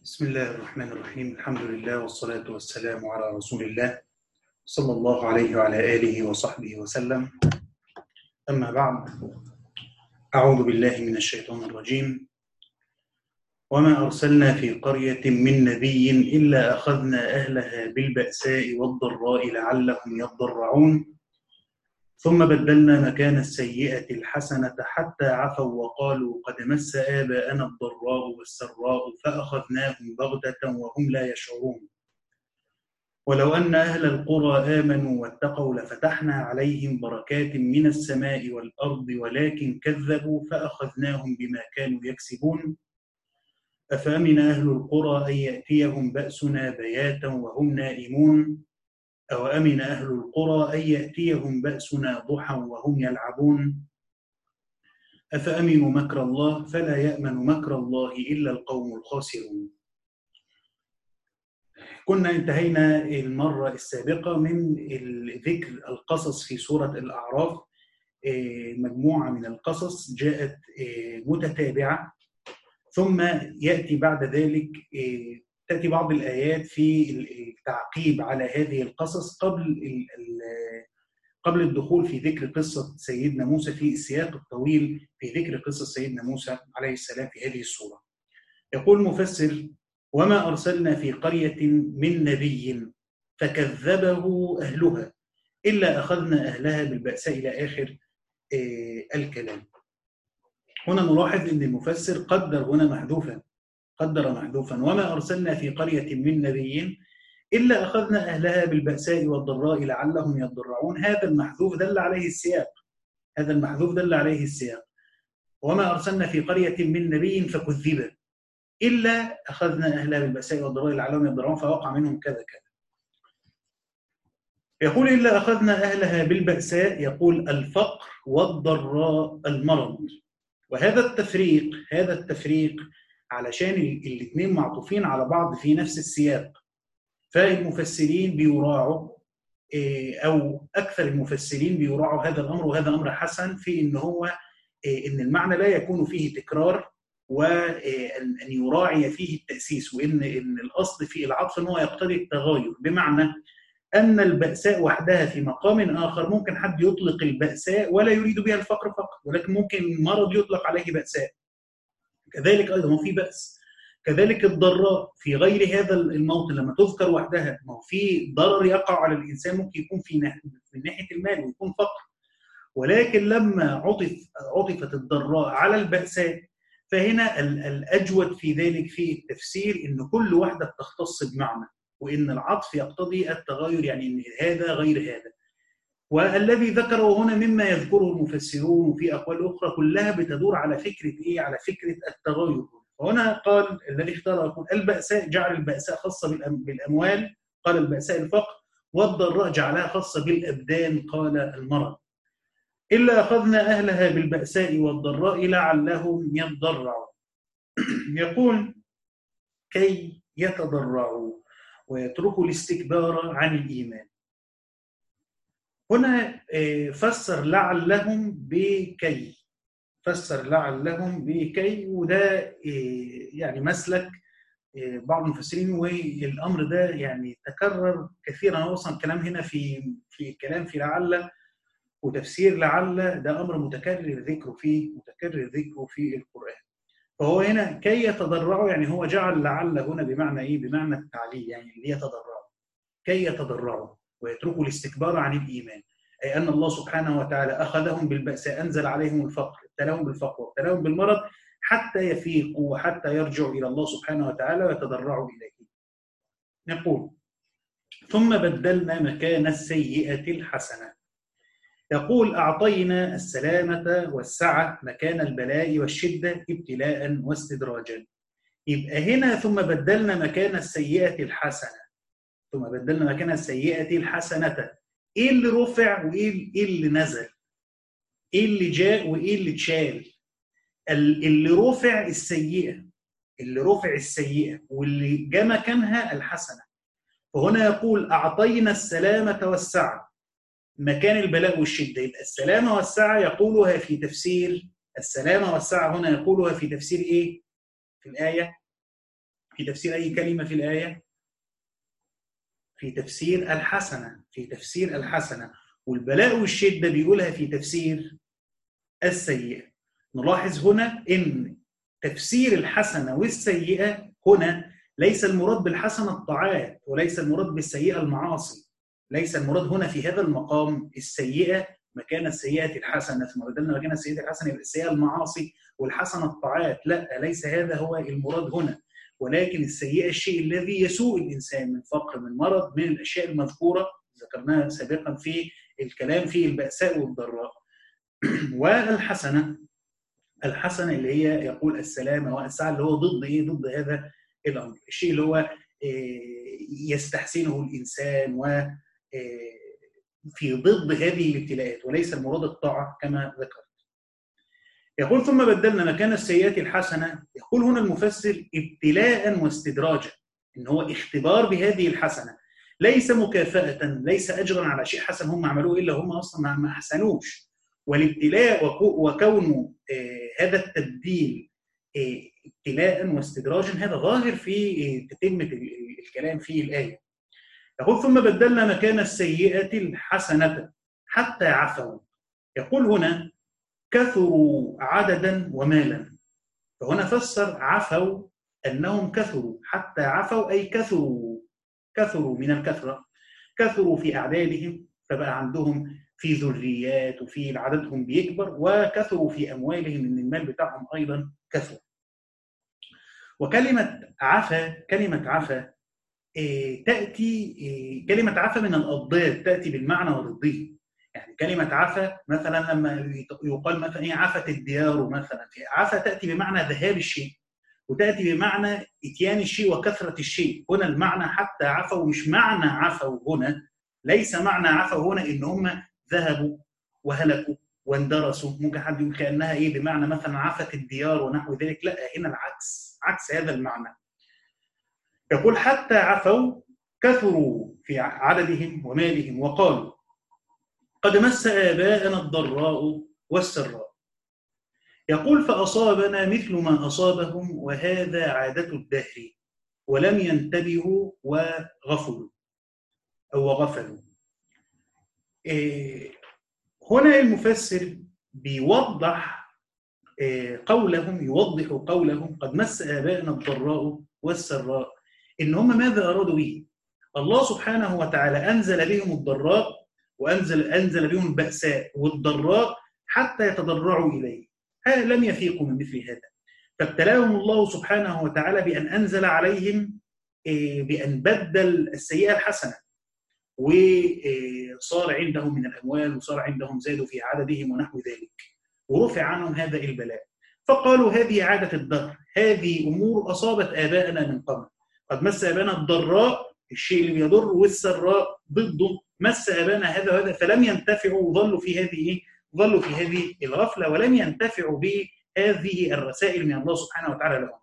بسم الله الرحمن الرحيم الحمد لله والصلاة والسلام على رسول الله صلى الله عليه وعلى آله وصحبه وسلم أما بعد أعوذ بالله من الشيطان الرجيم وما أرسلنا في قرية من نبي إلا أخذنا أهلها بالبأساء والضراء لعلهم يضرعون ثم بدلنا مكان السيئة الحسنة حتى عفوا وقالوا قد مس آباءنا الضراء والسراء فأخذناهم بغتة وهم لا يشعرون ولو أن أهل القرى آمنوا واتقوا لفتحنا عليهم بركات من السماء والأرض ولكن كذبوا فأخذناهم بما كانوا يكسبون أفأمن أهل القرى أن يأتيهم بأسنا بياتا وهم نائمون أو أمن أهل القرى أن يأتيهم بأسنا ضحى وهم يلعبون أفأمنوا مكر الله فلا يأمن مكر الله إلا القوم الخاسرون كنا انتهينا المرة السابقة من ذكر القصص في سورة الأعراف مجموعة من القصص جاءت متتابعة ثم يأتي بعد ذلك تأتي بعض الآيات في التعقيب على هذه القصص قبل قبل الدخول في ذكر قصة سيدنا موسى في السياق الطويل في ذكر قصة سيدنا موسى عليه السلام في هذه السورة يقول المفسر وما أرسلنا في قرية من نبي فكذبه أهلها إلا أخذنا أهلها بالبأساء إلى آخر الكلام هنا نلاحظ أن المفسر قدر هنا محذوفا قدر محذوفا وما أرسلنا في قرية من نبي إلا أخذنا أهلها بالبأساء والضراء لعلهم يضرعون هذا المحذوف دل عليه السياق هذا المحذوف دل عليه السياق وما أرسلنا في قرية من نبي فكذب إلا أخذنا أهلها بالبأساء والضراء لعلهم يضرعون فوقع منهم كذا كذا يقول إلا أخذنا أهلها بالبأساء يقول الفقر والضراء المرض وهذا التفريق هذا التفريق علشان الاثنين معطوفين على بعض في نفس السياق فالمفسرين بيراعوا او اكثر المفسرين بيراعوا هذا الامر وهذا امر حسن في ان هو ان المعنى لا يكون فيه تكرار وان يراعي فيه التاسيس وان ان الاصل في العطف ان هو يقتضي التغاير بمعنى ان البأساء وحدها في مقام اخر ممكن حد يطلق البأساء ولا يريد بها الفقر فقط ولكن ممكن مرض يطلق عليه بأساء كذلك ايضا هو في باس كذلك الضراء في غير هذا الموطن لما تذكر وحدها ما هو في ضرر يقع على الانسان ممكن يكون في ناحيه من ناحيه المال ويكون فقر ولكن لما عطف عطفت الضراء على البأساء فهنا الاجود في ذلك في التفسير ان كل واحده بتختص بمعنى وان العطف يقتضي التغير يعني ان هذا غير هذا والذي ذكره هنا مما يذكره المفسرون وفي اقوال اخرى كلها بتدور على فكره ايه؟ على فكره التغير. وهنا قال الذي اختار يقول البأساء جعل البأساء خاصه بالاموال قال البأساء الفقر والضراء جعلها خاصه بالابدان قال المرض. الا اخذنا اهلها بالبأساء والضراء لعلهم يضرعوا. يقول كي يتضرعوا ويتركوا الاستكبار عن الايمان. هنا فسر لعلهم بكي فسر لعلهم بكي وده يعني مسلك بعض المفسرين والامر ده يعني تكرر كثيرا اصلا كلام هنا في في الكلام في لعل وتفسير لعل ده امر متكرر ذكره فيه متكرر ذكره في القران فهو هنا كي يتضرعوا يعني هو جعل لعل هنا بمعنى ايه؟ بمعنى التعليل يعني ليتضرعوا كي يتضرعوا ويتركوا الاستكبار عن الايمان اي ان الله سبحانه وتعالى اخذهم بالبأساء انزل عليهم الفقر ابتلاهم بالفقر وابتلاهم بالمرض حتى يفيقوا وحتى يرجعوا الى الله سبحانه وتعالى ويتضرعوا اليه. نقول ثم بدلنا مكان السيئة الحسنة يقول أعطينا السلامة والسعة مكان البلاء والشدة ابتلاء واستدراجا يبقى هنا ثم بدلنا مكان السيئة الحسنة ثم بدلنا مكان السيئة الحسنة ايه اللي رفع وايه اللي نزل ايه اللي جاء وايه اللي اتشال اللي رفع السيئه اللي رفع السيئه واللي جاء مكانها الحسنه فهنا يقول اعطينا السلامه والسعه مكان البلاء والشده يبقى السلامه والسعه يقولها في تفسير السلامه والسعه هنا يقولها في تفسير ايه في الايه في تفسير اي كلمه في الايه في تفسير الحسنه في تفسير الحسنه والبلاء والشده بيقولها في تفسير السيئه نلاحظ هنا ان تفسير الحسنه والسيئه هنا ليس المراد بالحسنه الطاعات وليس المراد بالسيئه المعاصي ليس المراد هنا في هذا المقام السيئه مكان السيئه الحسنه ثم بدلنا مكان السيئه الحسنه يبقى السيئه المعاصي والحسنه الطاعات لا ليس هذا هو المراد هنا ولكن السيئه الشيء الذي يسوء الانسان من فقر من مرض من الاشياء المذكوره ذكرناها سابقا في الكلام في البأساء والضراء والحسنه الحسنه اللي هي يقول السلامه والسعه اللي هو ضد ايه؟ ضد هذا الامر، الشيء اللي هو يستحسنه الانسان و في ضد هذه الابتلاءات وليس المراد الطاعه كما ذكرت. يقول ثم بدلنا مكان السيئات الحسنه يقول هنا المفسر ابتلاء واستدراجا ان هو اختبار بهذه الحسنه ليس مكافاه ليس اجرا على شيء حسن هم عملوه الا هم اصلا ما احسنوش والابتلاء وكونه هذا التبديل ابتلاء واستدراجا هذا ظاهر في تتمه الكلام في الايه. يقول ثم بدلنا مكان السيئه الحسنه حتى عفوا. يقول هنا كثروا عددا ومالا. فهنا فسر عفوا انهم كثروا حتى عفوا اي كثروا كثروا من الكثره كثروا في اعدادهم فبقى عندهم في ذريات وفي عددهم بيكبر وكثروا في اموالهم ان المال بتاعهم ايضا كثر. وكلمه عفا كلمه عفا إيه تاتي إيه كلمه عفا من الاضداد تاتي بالمعنى وضده. يعني كلمه عفا مثلا لما يقال مثلا ايه عفت الديار مثلا عفا تاتي بمعنى ذهاب الشيء وتاتي بمعنى اتيان الشيء وكثره الشيء هنا المعنى حتى عفوا مش معنى عفوا هنا ليس معنى عفوا هنا ان هم ذهبوا وهلكوا واندرسوا ممكن حد يقول كانها ايه بمعنى مثلا عفت الديار ونحو ذلك لا هنا العكس عكس هذا المعنى يقول حتى عفوا كثروا في عددهم ومالهم وقالوا قد مس آباءنا الضراء والسراء يقول فأصابنا مثل ما أصابهم وهذا عادة الدهر ولم ينتبهوا وغفلوا أو غفلوا هنا المفسر بيوضح قولهم يوضح قولهم قد مس آباءنا الضراء والسراء إن هم ماذا أرادوا به الله سبحانه وتعالى أنزل بهم الضراء وأنزل أنزل بهم البأساء والضراء حتى يتضرعوا إليه هذا لم يفيقوا من مثل هذا فابتلاهم الله سبحانه وتعالى بأن أنزل عليهم بأن بدل السيئة الحسنة وصار عندهم من الاموال وصار عندهم زادوا في عددهم ونحو ذلك ورفع عنهم هذا البلاء فقالوا هذه عاده الدهر هذه امور اصابت ابائنا من قبل قد مس ابانا الضراء الشيء اللي بيضر والسراء ضده مس ابانا هذا وهذا فلم ينتفعوا وظلوا في هذه ظلوا في هذه الغفله ولم ينتفعوا بهذه الرسائل من الله سبحانه وتعالى لهم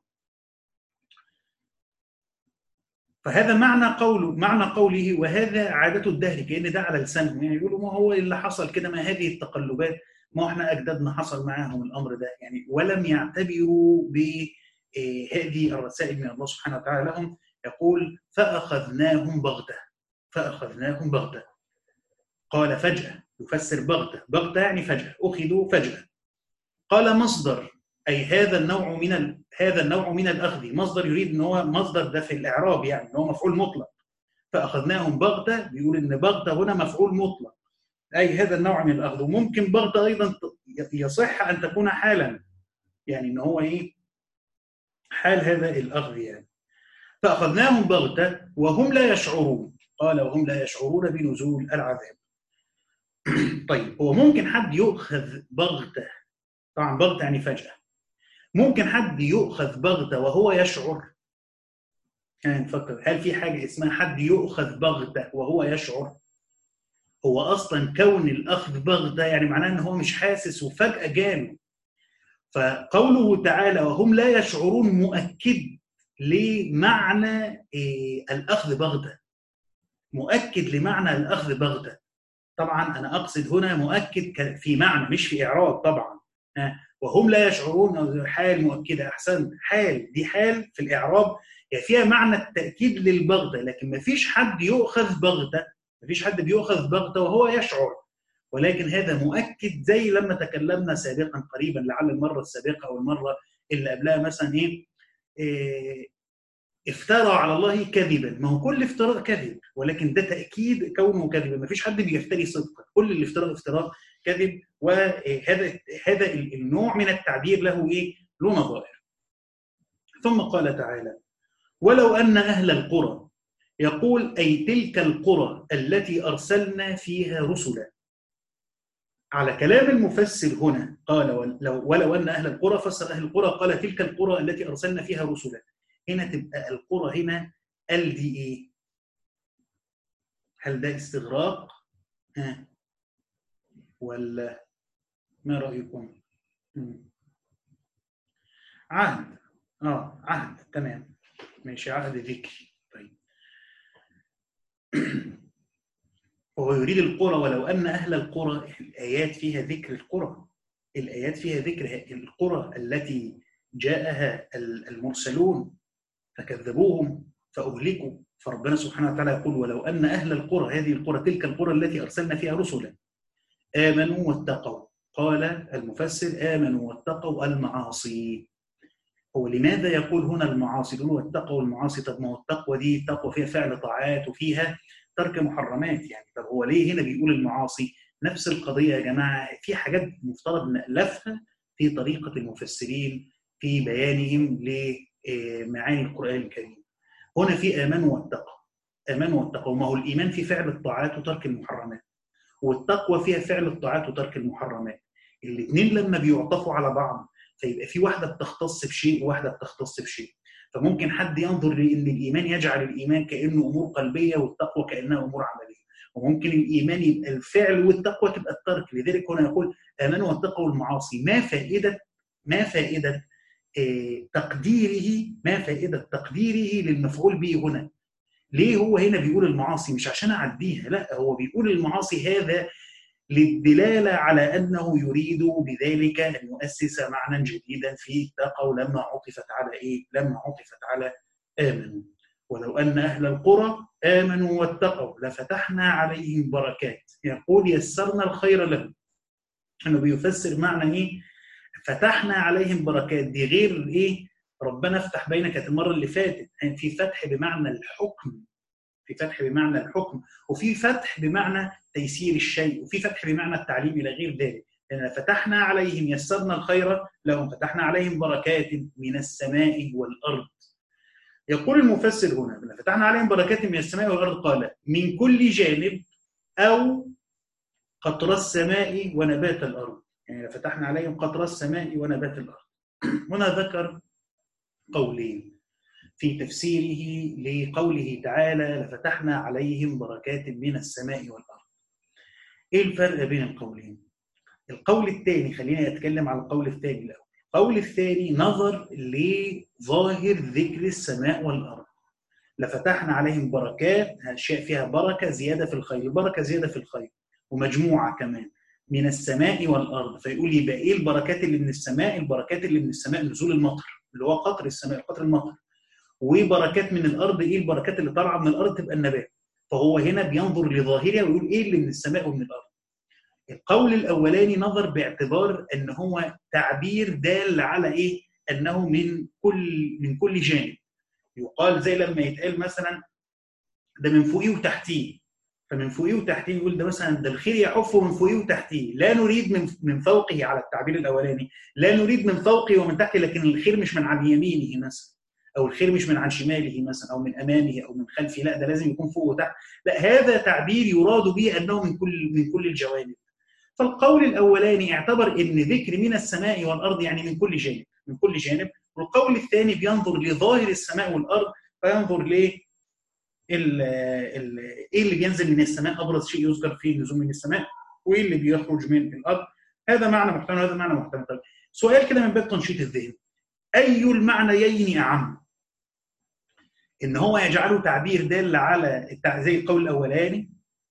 فهذا معنى قوله معنى قوله وهذا عادة الدهر كأن ده على لسانهم يعني يقولوا ما هو اللي حصل كده ما هذه التقلبات ما احنا أجدادنا حصل معاهم الأمر ده يعني ولم يعتبروا بهذه الرسائل من الله سبحانه وتعالى لهم يقول فأخذناهم بغتة فأخذناهم بغتة قال فجأة يفسر بغتة بغتة يعني فجأة أخذوا فجأة قال مصدر اي هذا النوع من ال... هذا النوع من الاخذ مصدر يريد ان هو مصدر ده في الاعراب يعني ان هو مفعول مطلق فاخذناهم بغته بيقول ان بغته هنا مفعول مطلق اي هذا النوع من الاخذ وممكن بغته ايضا يصح ان تكون حالا يعني ان هو ايه حال هذا الاخذ يعني فاخذناهم بغته وهم لا يشعرون قال وهم لا يشعرون بنزول العذاب طيب هو ممكن حد يؤخذ بغته طبعا بغته يعني فجاه ممكن حد يؤخذ بغتة وهو يشعر يعني نفكر هل في حاجة اسمها حد يؤخذ بغتة وهو يشعر هو أصلا كون الأخذ بغتة يعني معناه إن هو مش حاسس وفجأة جاله فقوله تعالى وهم لا يشعرون مؤكد لمعنى إيه الأخذ بغتة مؤكد لمعنى الأخذ بغتة طبعا أنا أقصد هنا مؤكد في معنى مش في إعراب طبعا وهم لا يشعرون حال مؤكده احسن حال دي حال في الاعراب يعني فيها معنى التاكيد للبغته لكن ما فيش حد يؤخذ بغته ما فيش حد بيؤخذ بغته وهو يشعر ولكن هذا مؤكد زي لما تكلمنا سابقا قريبا لعل المره السابقه او المره اللي قبلها مثلا ايه, إيه افترى على الله كذبا ما هو كل افتراء كذب ولكن ده تاكيد كونه كذبا ما فيش حد بيفتري صدقا كل اللي افترى افتراء كذب وهذا هذا النوع من التعبير له ايه له نظائر ثم قال تعالى ولو ان اهل القرى يقول اي تلك القرى التي ارسلنا فيها رسلا على كلام المفسر هنا قال ولو, ولو ان اهل القرى فسر اهل القرى قال تلك القرى التي ارسلنا فيها رسلا هنا تبقى القرى هنا ال دي ايه؟ هل ده استغراق؟ ها ولا ما رايكم؟ عهد اه عهد تمام ماشي عهد ذكري طيب وهو يريد القرى ولو ان اهل القرى الايات فيها ذكر القرى الايات فيها ذكر القرى التي جاءها المرسلون فكذبوهم فأهلكوا فربنا سبحانه وتعالى يقول ولو أن أهل القرى هذه القرى تلك القرى التي أرسلنا فيها رسلا آمنوا واتقوا قال المفسر آمنوا واتقوا المعاصي هو لماذا يقول هنا المعاصي دول واتقوا المعاصي طب ما هو التقوى دي التقوى فيها فعل طاعات وفيها ترك محرمات يعني طب هو ليه هنا بيقول المعاصي نفس القضية يا جماعة في حاجات مفترض نألفها في طريقة المفسرين في بيانهم معاني القرآن الكريم هنا في آمنوا واتقوا آمنوا واتقوا ما هو الإيمان في فعل الطاعات وترك المحرمات والتقوى فيها فعل الطاعات وترك المحرمات الاثنين لما بيعطفوا على بعض فيبقى في واحدة بتختص بشيء وواحدة بتختص بشيء فممكن حد ينظر لأن الإيمان يجعل الإيمان كأنه أمور قلبية والتقوى كأنها أمور عملية وممكن الإيمان يبقى الفعل والتقوى تبقى الترك لذلك هنا يقول آمنوا واتقوا المعاصي ما فائدة ما فائدة تقديره ما فائدة تقديره للمفعول به هنا ليه هو هنا بيقول المعاصي مش عشان أعديها لا هو بيقول المعاصي هذا للدلالة على أنه يريد بذلك أن يؤسس معنى جديدا في اتقوا لما عطفت على إيه؟ لما عطفت على آمنوا ولو أن أهل القرى آمنوا واتقوا لفتحنا عليهم بركات يقول يسرنا الخير لهم أنه بيفسر معنى إيه؟ فتحنا عليهم بركات دي غير ايه ربنا افتح بينك كانت المره اللي فاتت يعني في فتح بمعنى الحكم في فتح بمعنى الحكم وفي فتح بمعنى تيسير الشيء وفي فتح بمعنى التعليم الى غير ذلك لأن فتحنا عليهم يسرنا الخير لهم فتحنا عليهم بركات من السماء والأرض يقول المفسر هنا فتحنا عليهم بركات من السماء والأرض قال من كل جانب أو قطر السماء ونبات الأرض يعني فتحنا عليهم قطر السماء ونبات الأرض هنا ذكر قولين في تفسيره لقوله تعالى لفتحنا عليهم بركات من السماء والأرض إيه الفرق بين القولين؟ القول الثاني خلينا نتكلم على القول الثاني الأول القول الثاني نظر لظاهر ذكر السماء والأرض لفتحنا عليهم بركات أشياء فيها بركة زيادة في الخير بركة زيادة في الخير ومجموعة كمان من السماء والارض فيقول يبقى ايه البركات اللي من السماء البركات اللي من السماء نزول المطر اللي هو قطر السماء قطر المطر وبركات من الارض ايه البركات اللي طالعه من الارض تبقى النبات فهو هنا بينظر لظاهرها ويقول ايه اللي من السماء ومن الارض القول الاولاني نظر باعتبار ان هو تعبير دال على ايه انه من كل من كل جانب يقال زي لما يتقال مثلا ده من فوقيه وتحتيه فمن فوقيه وتحتيه يقول ده مثلا ده الخير يحف من فوقيه وتحتيه لا نريد من من فوقه على التعبير الاولاني لا نريد من فوقه ومن تحته لكن الخير مش من عن يمينه مثلا او الخير مش من عن شماله مثلا او من امامه او من خلفه لا ده لازم يكون فوق وتحت لا هذا تعبير يراد به انه من كل من كل الجوانب فالقول الاولاني اعتبر ان ذكر من السماء والارض يعني من كل جانب من كل جانب والقول الثاني بينظر لظاهر السماء والارض فينظر ليه ال ال ايه اللي بينزل من السماء ابرز شيء يذكر فيه النزول من السماء وايه اللي بيخرج من الارض هذا معنى محتمل وهذا معنى محتمل طيب سؤال كده من باب تنشيط الذهن اي المعنيين اعم ان هو يجعله تعبير دال على زي القول الاولاني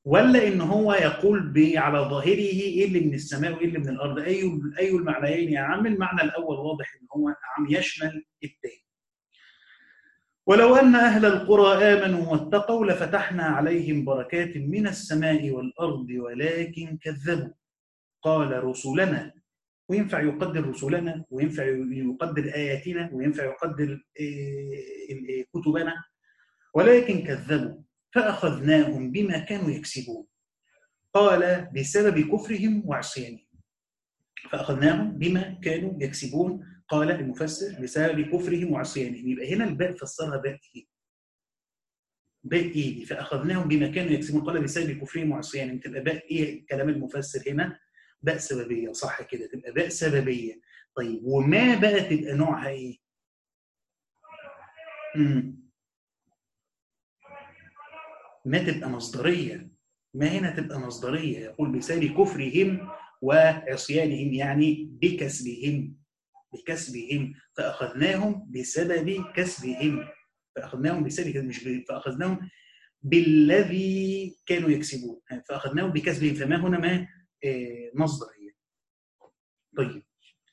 ولا ان هو يقول ب- على ظاهره ايه اللي من السماء وايه اللي من الارض اي اي المعنيين يا عم المعنى الاول واضح ان هو عم يشمل الثاني ولو ان اهل القرى امنوا واتقوا لفتحنا عليهم بركات من السماء والارض ولكن كذبوا قال رسلنا وينفع يقدر رسلنا وينفع يقدر اياتنا وينفع يقدر إيه، إيه، كتبنا ولكن كذبوا فاخذناهم بما كانوا يكسبون قال بسبب كفرهم وعصيانهم فاخذناهم بما كانوا يكسبون قال المفسر بسبب كفرهم وعصيانهم يبقى هنا الباء فسرها باء ايه؟ باء ايه دي؟ فاخذناهم بما كانوا يكسبون قال بسبب كفرهم وعصيانهم تبقى باء ايه كلام المفسر هنا؟ باء سببيه صح كده تبقى باء سببيه طيب وما بقى تبقى نوعها ايه؟ امم ما تبقى مصدريه ما هنا تبقى مصدريه يقول بسبب كفرهم وعصيانهم يعني بكسبهم بكسبهم فاخذناهم بسبب كسبهم فاخذناهم بسبب مش ب... فاخذناهم بالذي كانوا يكسبون فاخذناهم بكسبهم فما هنا ما آه، مصدريه طيب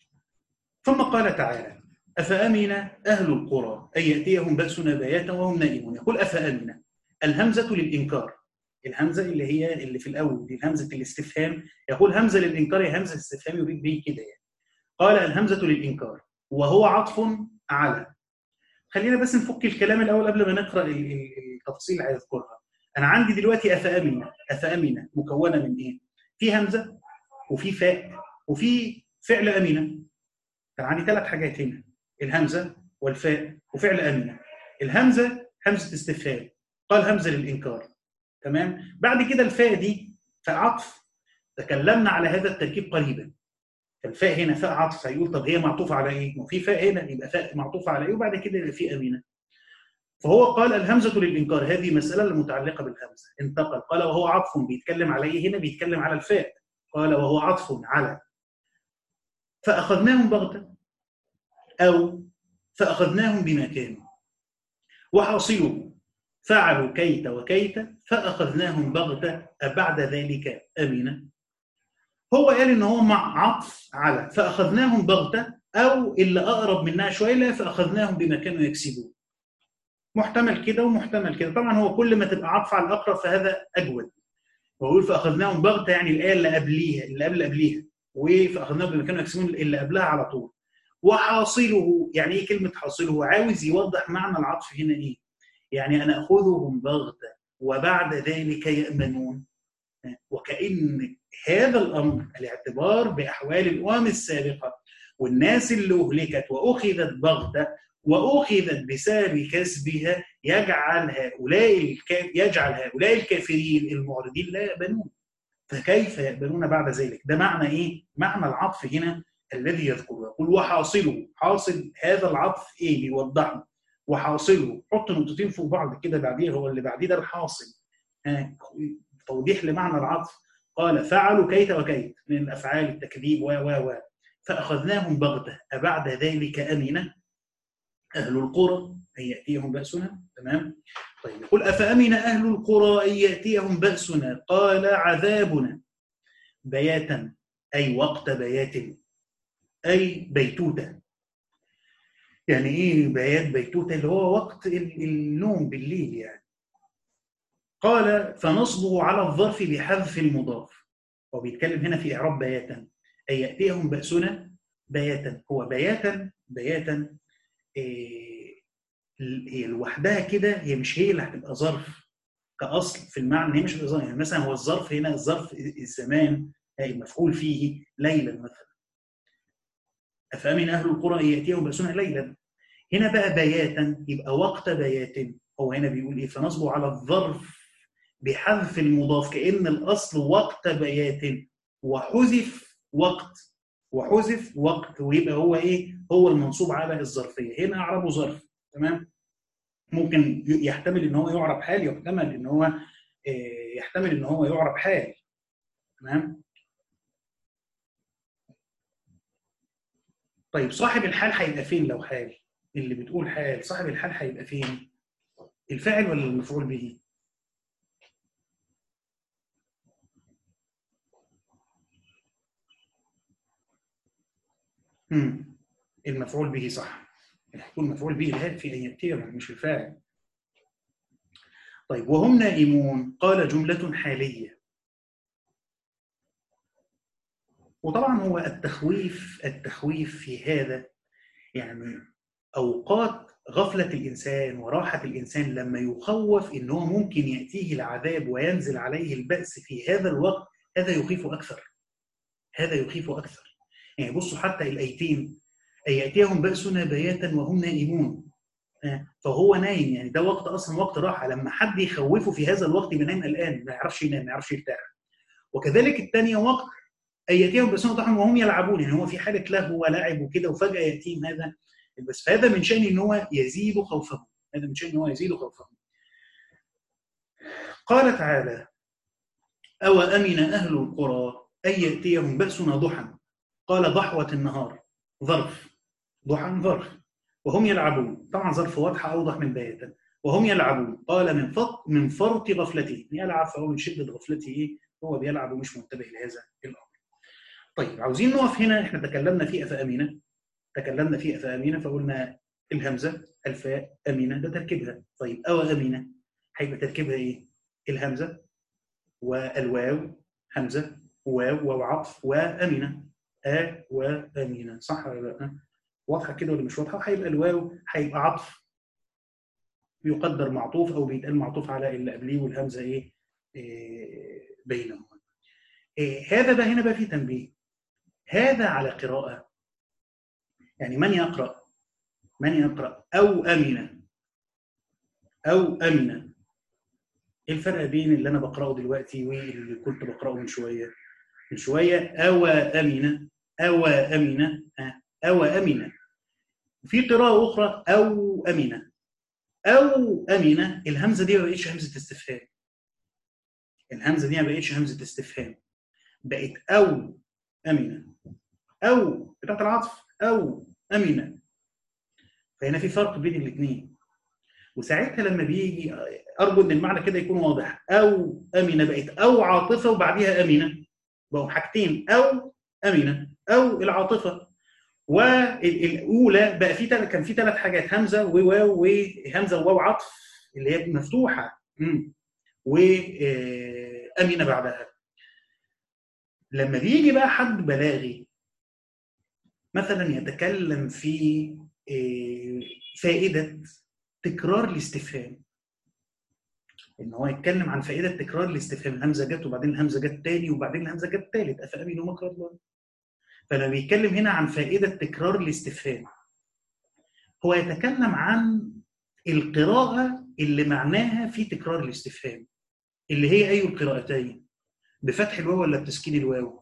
ثم قال تعالى افامن اهل القرى ان ياتيهم باسنا بياتا وهم نائمون يقول افامن الهمزه للانكار الهمزه اللي هي اللي في الاول دي همزه الاستفهام يقول همزه للانكار هي همزه استفهام يريد به كده يعني قال الهمزه للانكار وهو عطف على خلينا بس نفك الكلام الاول قبل ما نقرا ال- ال- التفاصيل اللي هيذكرها انا عندي دلوقتي افامن افامن مكونه من ايه في همزه وفي فاء وفي فعل امنه كان عندي ثلاث حاجات هنا الهمزه والفاء وفعل امنه الهمزه همزه استفهام قال همزه للانكار تمام بعد كده الفاء دي فاء عطف تكلمنا على هذا التركيب قريبا الفاء هنا فاء عطف هيقول طب هي معطوفه على ايه؟ ما في فاء هنا يبقى فاء معطوفه على ايه وبعد كده يبقى في امينه. فهو قال الهمزه للانكار هذه مساله المتعلقه بالهمزه انتقل قال وهو عطف بيتكلم على ايه هنا بيتكلم على الفاء قال وهو عطف على فاخذناهم بغته او فاخذناهم بما كانوا وحاصله فعلوا كيت وكيت فاخذناهم بغته بعد ذلك امنه هو قال ان هو مع عطف على فاخذناهم بغته او اللي اقرب منها شويه لا فاخذناهم بما كانوا يكسبون محتمل كده ومحتمل كده طبعا هو كل ما تبقى عطف على الاقرب فهذا اجود ويقول فاخذناهم بغته يعني الايه اللي قبليها اللي قبل قبليها وفاخذناهم بما كانوا يكسبون اللي قبلها على طول وحاصله يعني ايه كلمه حاصله عاوز يوضح معنى العطف هنا ايه يعني انا اخذهم بغته وبعد ذلك يامنون وكأن هذا الأمر الاعتبار بأحوال الأمم السابقة والناس اللي أهلكت وأخذت بغتة وأخذت بسبب كسبها يجعل هؤلاء الكا... يجعل هؤلاء الكافرين المعرضين لا يأبنون فكيف يأبنون بعد ذلك؟ ده معنى إيه؟ معنى العطف هنا الذي يذكره يقول وحاصله حاصل هذا العطف إيه؟ يوضحه وحاصله حط نقطتين فوق بعض كده بعديه هو اللي بعديه ده الحاصل ها توضيح لمعنى العطف قال فعلوا كيت وكيت من الافعال التكذيب و و و فاخذناهم بغته ابعد ذلك امن اهل القرى ان ياتيهم باسنا تمام طيب يقول افامن اهل القرى ان ياتيهم باسنا قال عذابنا بياتا اي وقت بيات اي بيتوته يعني ايه بيات بيتوته اللي هو وقت النوم بالليل يعني قال فنصبه على الظرف بحذف المضاف هو بيتكلم هنا في اعراب بياتا اي ياتيهم باسنا بياتا هو بياتا بياتا إيه هي لوحدها كده هي مش هي اللي هتبقى ظرف كاصل في المعنى هي مش ظرف يعني مثلا هو الظرف هنا الظرف الزمان المفعول فيه ليلا مثلا افامن اهل القرى ان ياتيهم باسنا ليلا هنا بقى بياتا يبقى وقت بيات هو هنا بيقول ايه فنصبه على الظرف بحذف المضاف كأن الأصل وقت بيات وحذف وقت وحذف وقت ويبقى هو إيه؟ هو المنصوب على الظرفية هنا أعربه ظرف تمام؟ ممكن يحتمل إن هو يعرب حال يحتمل إن هو يحتمل إن هو يعرب حال تمام؟ طيب صاحب الحال هيبقى فين لو حال؟ اللي بتقول حال صاحب الحال هيبقى فين؟ الفاعل ولا المفعول به؟ مم. المفعول به صح يكون مفعول به الهاء في ان ياتيهم مش الفاعل طيب وهم نائمون قال جمله حاليه وطبعا هو التخويف التخويف في هذا يعني اوقات غفله الانسان وراحه الانسان لما يخوف ان هو ممكن ياتيه العذاب وينزل عليه الباس في هذا الوقت هذا يخيف اكثر هذا يخيف اكثر يعني بصوا حتى الايتين أن يأتيهم بأسنا بياتا وهم نائمون فهو نايم يعني ده وقت اصلا وقت راحه لما حد يخوفه في هذا الوقت بينام الان ما يعرفش ينام ما يعرفش يرتاح وكذلك الثانيه وقت ان ياتيهم بأسنا ضحى وهم يلعبون يعني هو في حاله لهو ولعب وكده وفجاه ياتيهم هذا بس فهذا من شان ان هو يزيد خوفه هذا من شان ان هو يزيد خوفه قال تعالى أو أمن أهل القرى أن يأتيهم بأسنا ضحى قال ضحوة النهار ظرف ضحى ظرف وهم يلعبون طبعا ظرف واضحة أوضح من بياتا وهم يلعبون قال من فرط من فرط غفلته يلعب فهو من شدة غفلته إيه هو بيلعب ومش منتبه لهذا الأمر طيب عاوزين نقف هنا احنا تكلمنا في أفأمينة تكلمنا في أفأمينة فقلنا الهمزة الفاء أمينة ده تركيبها طيب أو أمينة هيبقى تركيبها إيه؟ الهمزة والواو همزة واو واو عطف وأمينة أ وأمينة صح ولا لا؟ واضحة كده ولا مش واضحة؟ هيبقى الواو هيبقى عطف يقدر معطوف أو بيتقال معطوف على اللي قبليه والهمزة إيه؟ إيه بينهما. إيه هذا بقى هنا بقى فيه تنبيه. هذا على قراءة يعني من يقرأ من يقرأ أو أمن أو أمن إيه الفرق بين اللي أنا بقرأه دلوقتي واللي كنت بقرأه من شوية من شوية أو أمن أو أمن أو أمن في قراءة أخرى أو أمن أو أمن الهمزة دي ما بقتش همزة استفهام الهمزة دي ما بقتش همزة استفهام بقت أو أمن أو بتاعت العطف أو أمن فهنا في فرق بين الاثنين وساعتها لما بيجي ارجو ان المعنى كده يكون واضح او امنه بقت او عاطفه وبعديها امنه بقوا حاجتين او امنه او العاطفه والاولى بقى في تل... كان في ثلاث حاجات همزه وواو وهمزه وواو عطف اللي هي مفتوحه وامنه بعدها لما بيجي بقى حد بلاغي مثلا يتكلم في فائده تكرار الاستفهام ان هو يتكلم عن فائده تكرار الاستفهام الهمزه جت وبعدين الهمزه جت تاني وبعدين الهمزه جت تالت افامنوا مكر الله فلما بيتكلم هنا عن فائده تكرار الاستفهام هو يتكلم عن القراءه اللي معناها في تكرار الاستفهام اللي هي اي القراءتين بفتح الواو ولا بتسكين الواو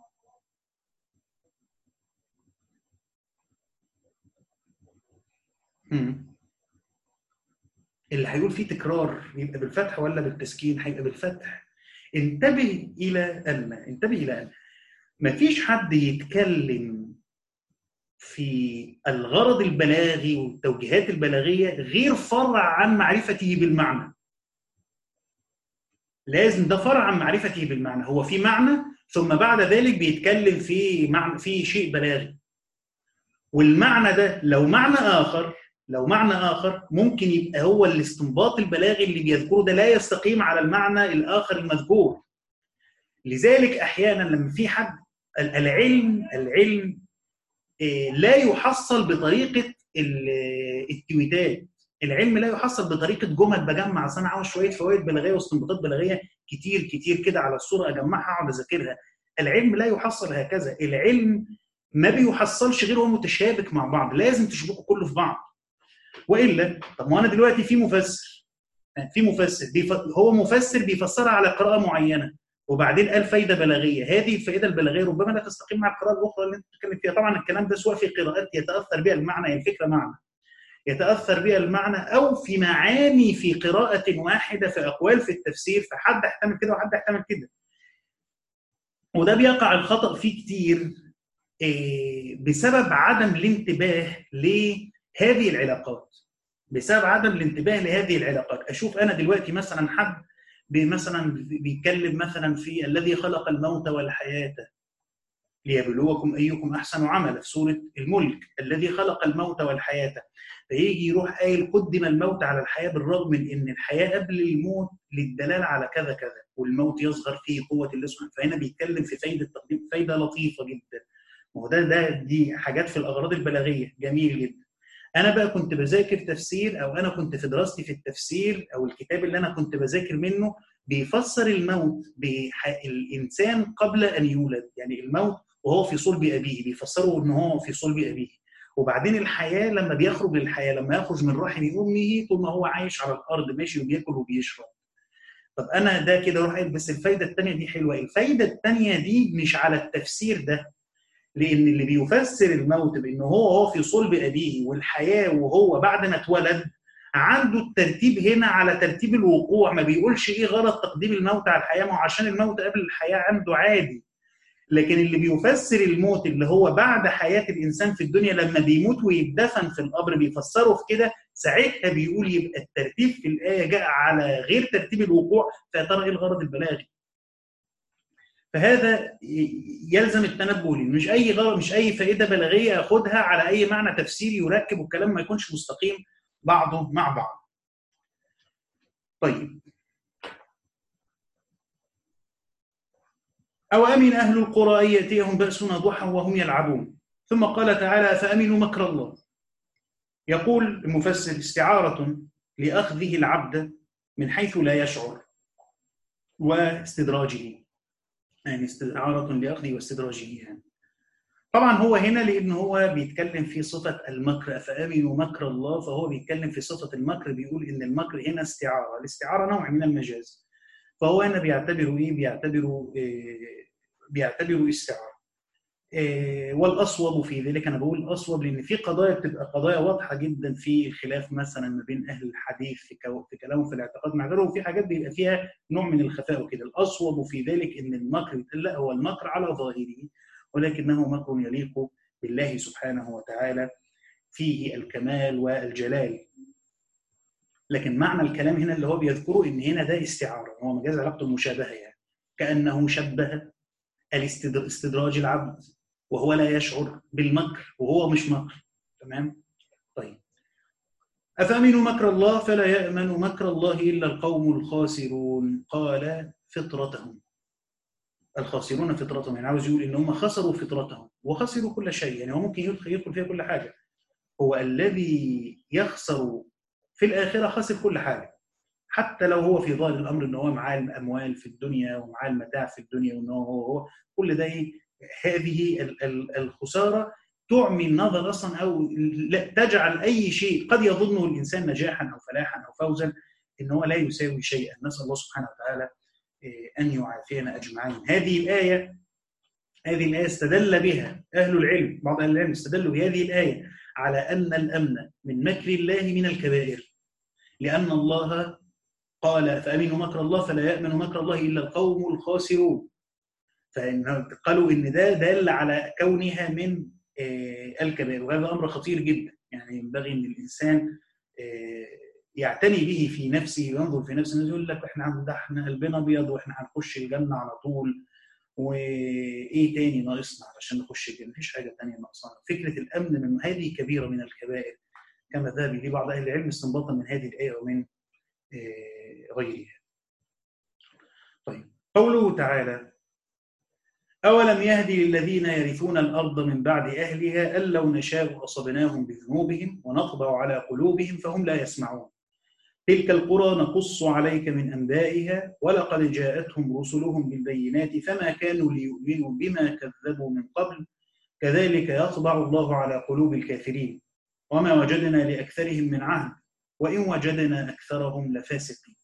مم. اللي هيقول فيه تكرار يبقى بالفتح ولا بالتسكين هيبقى بالفتح انتبه الى ان انتبه الى ان مفيش حد يتكلم في الغرض البلاغي والتوجيهات البلاغيه غير فرع عن معرفته بالمعنى لازم ده فرع عن معرفته بالمعنى هو في معنى ثم بعد ذلك بيتكلم في معنى في شيء بلاغي والمعنى ده لو معنى اخر لو معنى اخر ممكن يبقى هو الاستنباط البلاغي اللي بيذكره ده لا يستقيم على المعنى الاخر المذكور لذلك احيانا لما في حد العلم العلم لا يحصل بطريقه التويتات العلم لا يحصل بطريقه جمل بجمع اصل انا عاوز شويه فوائد بلاغيه واستنباطات بلاغيه كتير كتير كده على الصوره اجمعها اقعد اذاكرها العلم لا يحصل هكذا العلم ما بيحصلش غير هو متشابك مع بعض لازم تشبكوا كله في بعض والا طب ما انا دلوقتي في مفسر في مفسر بيف... هو مفسر بيفسرها على قراءه معينه وبعدين قال فايده بلاغيه هذه الفائده البلاغيه ربما لا تستقيم مع القراءه الاخرى اللي انت بتتكلم فيها طبعا الكلام ده سواء في قراءات يتاثر بها المعنى يعني الفكره معنى يتاثر بها المعنى او في معاني في قراءه واحده في اقوال في التفسير فحد يحتمل كده وحد يحتمل كده وده بيقع الخطا فيه كتير بسبب عدم الانتباه لهذه العلاقات بسبب عدم الانتباه لهذه العلاقات اشوف انا دلوقتي مثلا حد مثلا بيتكلم مثلا في الذي خلق الموت والحياه ليبلوكم ايكم احسن عملا في سوره الملك الذي خلق الموت والحياه فيجي يروح قايل قدم الموت على الحياه بالرغم من ان الحياه قبل الموت للدلاله على كذا كذا والموت يصغر فيه قوه الله سبحانه فهنا بيتكلم في فايده تقديم فايده لطيفه جدا وهو ده ده دي حاجات في الاغراض البلاغيه جميل جدا انا بقى كنت بذاكر تفسير او انا كنت في دراستي في التفسير او الكتاب اللي انا كنت بذاكر منه بيفسر الموت بالانسان قبل ان يولد يعني الموت وهو في صلب ابيه بيفسره ان هو في صلب ابيه وبعدين الحياه لما بيخرج للحياه لما يخرج من رحم امه طول ما هو عايش على الارض ماشي وبياكل وبيشرب طب انا ده كده اروح بس الفايده الثانيه دي حلوه الفايده الثانيه دي مش على التفسير ده لان اللي بيفسر الموت بان هو هو في صلب ابيه والحياه وهو بعد ما اتولد عنده الترتيب هنا على ترتيب الوقوع ما بيقولش ايه غلط تقديم الموت على الحياه ما هو عشان الموت قبل الحياه عنده عادي لكن اللي بيفسر الموت اللي هو بعد حياه الانسان في الدنيا لما بيموت ويدفن في القبر بيفسره في كده ساعتها بيقول يبقى الترتيب في الايه جاء على غير ترتيب الوقوع فيا ترى ايه الغرض البلاغي؟ فهذا يلزم التنبه ليه مش اي غرض مش اي فائده بلاغيه اخدها على اي معنى تفسيري يركب والكلام ما يكونش مستقيم بعضه مع بعض. طيب أو أمن أهل القرى أن يأتيهم بأسنا ضحى وهم يلعبون ثم قال تعالى فأمنوا مكر الله يقول المفسر استعارة لأخذه العبد من حيث لا يشعر واستدراجه يعني استعارة لأخذه واستدراجه يعني. طبعا هو هنا لأن هو بيتكلم في صفة المكر فأمنوا مكر الله فهو بيتكلم في صفة المكر بيقول إن المكر هنا استعارة الاستعارة نوع من المجاز فهو هنا بيعتبره إيه بيعتبره إيه بيعتبره استعارة إيه والاصوب في ذلك انا بقول اصوب لان في قضايا بتبقى قضايا واضحه جدا في الخلاف مثلا ما بين اهل الحديث في, في كلامهم في الاعتقاد مع غيره وفي حاجات بيبقى فيها نوع من الخفاء وكده الاصوب في ذلك ان المكر لا هو المكر على ظاهره ولكنه مكر يليق بالله سبحانه وتعالى فيه الكمال والجلال لكن معنى الكلام هنا اللي هو بيذكره ان هنا ده استعاره هو مجاز علاقته المشابهه يعني كانه شبه الاستدراج العبد وهو لا يشعر بالمكر وهو مش مكر تمام طيب أفأمنوا مكر الله فلا يأمن مكر الله إلا القوم الخاسرون قال فطرتهم الخاسرون فطرتهم يعني عاوز يقول إن هم خسروا فطرتهم وخسروا كل شيء يعني هو ممكن يدخل, يدخل فيها كل حاجة هو الذي يخسر في الآخرة خسر كل حاجة حتى لو هو في ظاهر الامر ان هو معاه الاموال في الدنيا ومعاه المتاع في الدنيا وان هو هو كل ده هذه الخساره تعمي النظر اصلا او لا تجعل اي شيء قد يظنه الانسان نجاحا او فلاحا او فوزا ان هو لا يساوي شيئا نسال الله سبحانه وتعالى ان يعافينا اجمعين هذه الايه هذه الايه استدل بها اهل العلم بعض اهل العلم استدلوا بهذه الايه على ان الامن من مكر الله من الكبائر لان الله قال فامنوا مكر الله فلا يامن مكر الله الا القوم الخاسرون فقالوا ان ده دل على كونها من الكبائر وهذا امر خطير جدا يعني ينبغي ان الانسان يعتني به في نفسه وينظر في نفسه يقول لك احنا ده احنا قلبنا ابيض واحنا هنخش الجنه على طول وايه تاني ناقصنا علشان نخش الجنه مفيش حاجه ثانيه ناقصانا فكره الامن من هذه كبيره من الكبائر كما ذهب اليه بعض اهل العلم استنباطا من هذه الايه ومن غيرها طيب قوله تعالى أولم يهدي للذين يرثون الأرض من بعد أهلها أن لو نشاء أصبناهم بذنوبهم ونطبع على قلوبهم فهم لا يسمعون تلك القرى نقص عليك من أنبائها ولقد جاءتهم رسلهم بالبينات فما كانوا ليؤمنوا بما كذبوا من قبل كذلك يطبع الله على قلوب الكافرين وما وجدنا لأكثرهم من عهد وإن وجدنا أكثرهم لفاسقين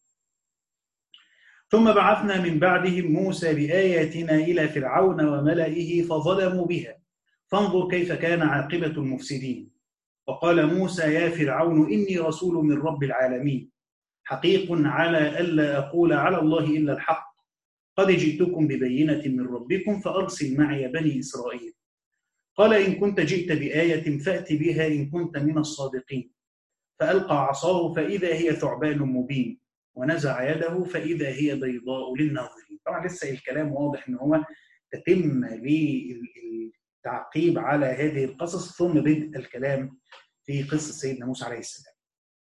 ثم بعثنا من بعدهم موسى بآياتنا إلى فرعون وملئه فظلموا بها فانظر كيف كان عاقبة المفسدين وقال موسى يا فرعون إني رسول من رب العالمين حقيق على ألا أقول على الله إلا الحق قد جئتكم ببينة من ربكم فأرسل معي بني إسرائيل قال إن كنت جئت بآية فأت بها إن كنت من الصادقين فألقى عصاه فإذا هي ثعبان مبين ونزع يده فإذا هي بيضاء للناظرين طبعا لسه الكلام واضح إن هو تتم للتعقيب على هذه القصص ثم بدء الكلام في قصة سيدنا موسى عليه السلام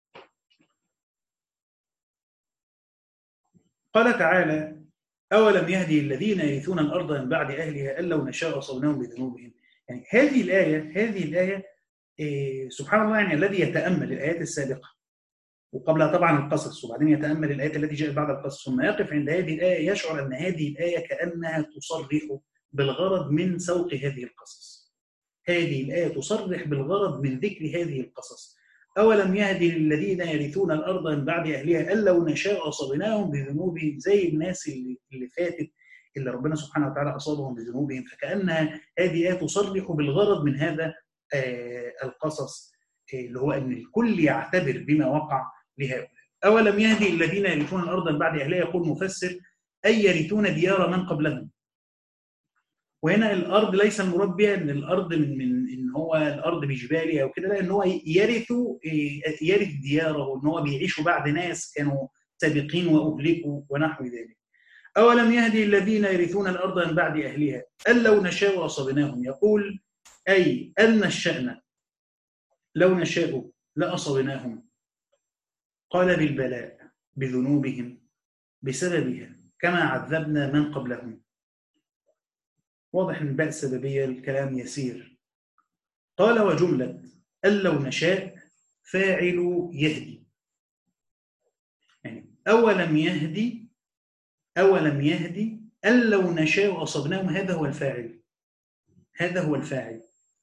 قال تعالى أولم يهدي الذين يرثون الأرض من بعد أهلها أن لو نشاء أصبناهم بذنوبهم يعني هذه الآية هذه الآية إيه سبحان الله يعني الذي يتأمل الآيات السابقة وقبلها طبعا القصص وبعدين يتأمل الآيات التي جاءت بعد القصص ثم يقف عند هذه الآية يشعر أن هذه الآية كأنها تصرح بالغرض من سوق هذه القصص هذه الآية تصرح بالغرض من ذكر هذه القصص أولم يهدي للذين يرثون الأرض من بعد أهلها أن لو نشاء أصبناهم بذنوبهم زي الناس اللي, اللي فاتت اللي ربنا سبحانه وتعالى أصابهم بذنوبهم فكأنها هذه آية تصرح بالغرض من هذا آه القصص آه اللي هو أن الكل يعتبر بما وقع لهؤلاء أولم يهدي الذين يرثون الأرض من بعد أهلها يقول مفسر أي يرثون ديار من قبلهم وهنا الارض ليس المراد بها ان الارض من من ان هو الارض بجبالها او كده لا ان هو يرث يرث دياره ان هو بيعيشوا بعد ناس كانوا سابقين واهلكوا ونحو ذلك. اولم يهدي الذين يرثون الارض من بعد اهلها ان لو نشاء اصبناهم يقول اي ان الشان لو نشاء لاصبناهم قال بالبلاء بذنوبهم بسببها كما عذبنا من قبلهم واضح ان باء السببيه الكلام يسير قال وجمله ان لو نشاء فاعل يهدي يعني اولم يهدي اولم يهدي ان لو نشاء اصبناهم هذا هو الفاعل هذا هو الفاعل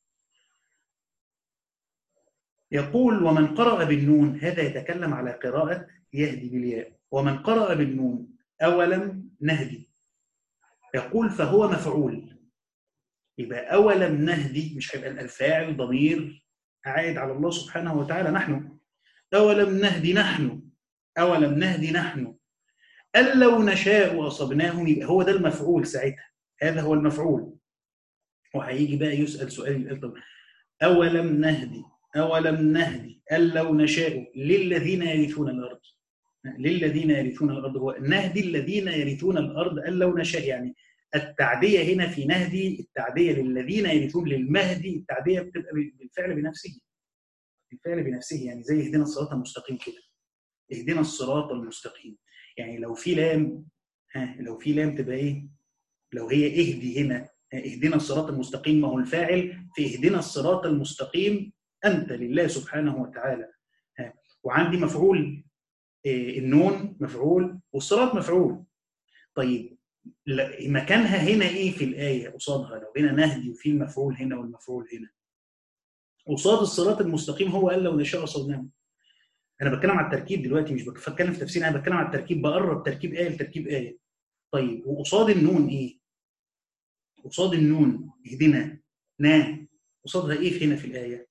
يقول ومن قرأ بالنون هذا يتكلم على قراءة يهدي بالياء ومن قرأ بالنون أولم نهدي يقول فهو مفعول يبقى أولم نهدي مش هيبقى الفاعل ضمير عائد على الله سبحانه وتعالى نحن أولم نهدي نحن أولم نهدي نحن أن لو نشاء أصبناهم يبقى هو ده المفعول ساعتها هذا هو المفعول وهيجي بقى يسأل سؤال أولم نهدي أولم نهدي أن لو نشاء للذين يرثون الأرض للذين يرثون الأرض هو نهدي الذين يرثون الأرض أن لو نشاء يعني التعديه هنا في نهدي التعديه للذين يرثون للمهدي التعديه بتبقى بالفعل بنفسه بالفعل بنفسه يعني زي اهدنا الصراط المستقيم كده اهدنا الصراط المستقيم يعني لو في لام ها لو في لام تبقى ايه لو هي اهدي هنا اهدنا الصراط المستقيم ما هو الفاعل في اهدنا الصراط المستقيم انت لله سبحانه وتعالى ها وعندي مفعول إيه النون مفعول والصراط مفعول طيب مكانها هنا ايه في الايه قصادها لو هنا نهدي وفي المفعول هنا والمفعول هنا قصاد الصراط المستقيم هو قال لو نشاء صدناه انا بتكلم على التركيب دلوقتي مش بتكلم في تفسير انا بتكلم على التركيب بقرب تركيب ايه لتركيب ايه طيب وقصاد النون ايه قصاد النون اهدنا نا قصادها ايه في هنا في الايه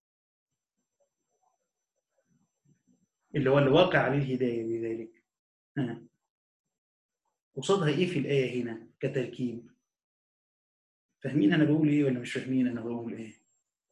اللي هو اللي واقع عليه الهدايه بذلك ها قصادها ايه في الايه هنا كتركيب فاهمين انا بقول ايه ولا مش فاهمين انا بقول ايه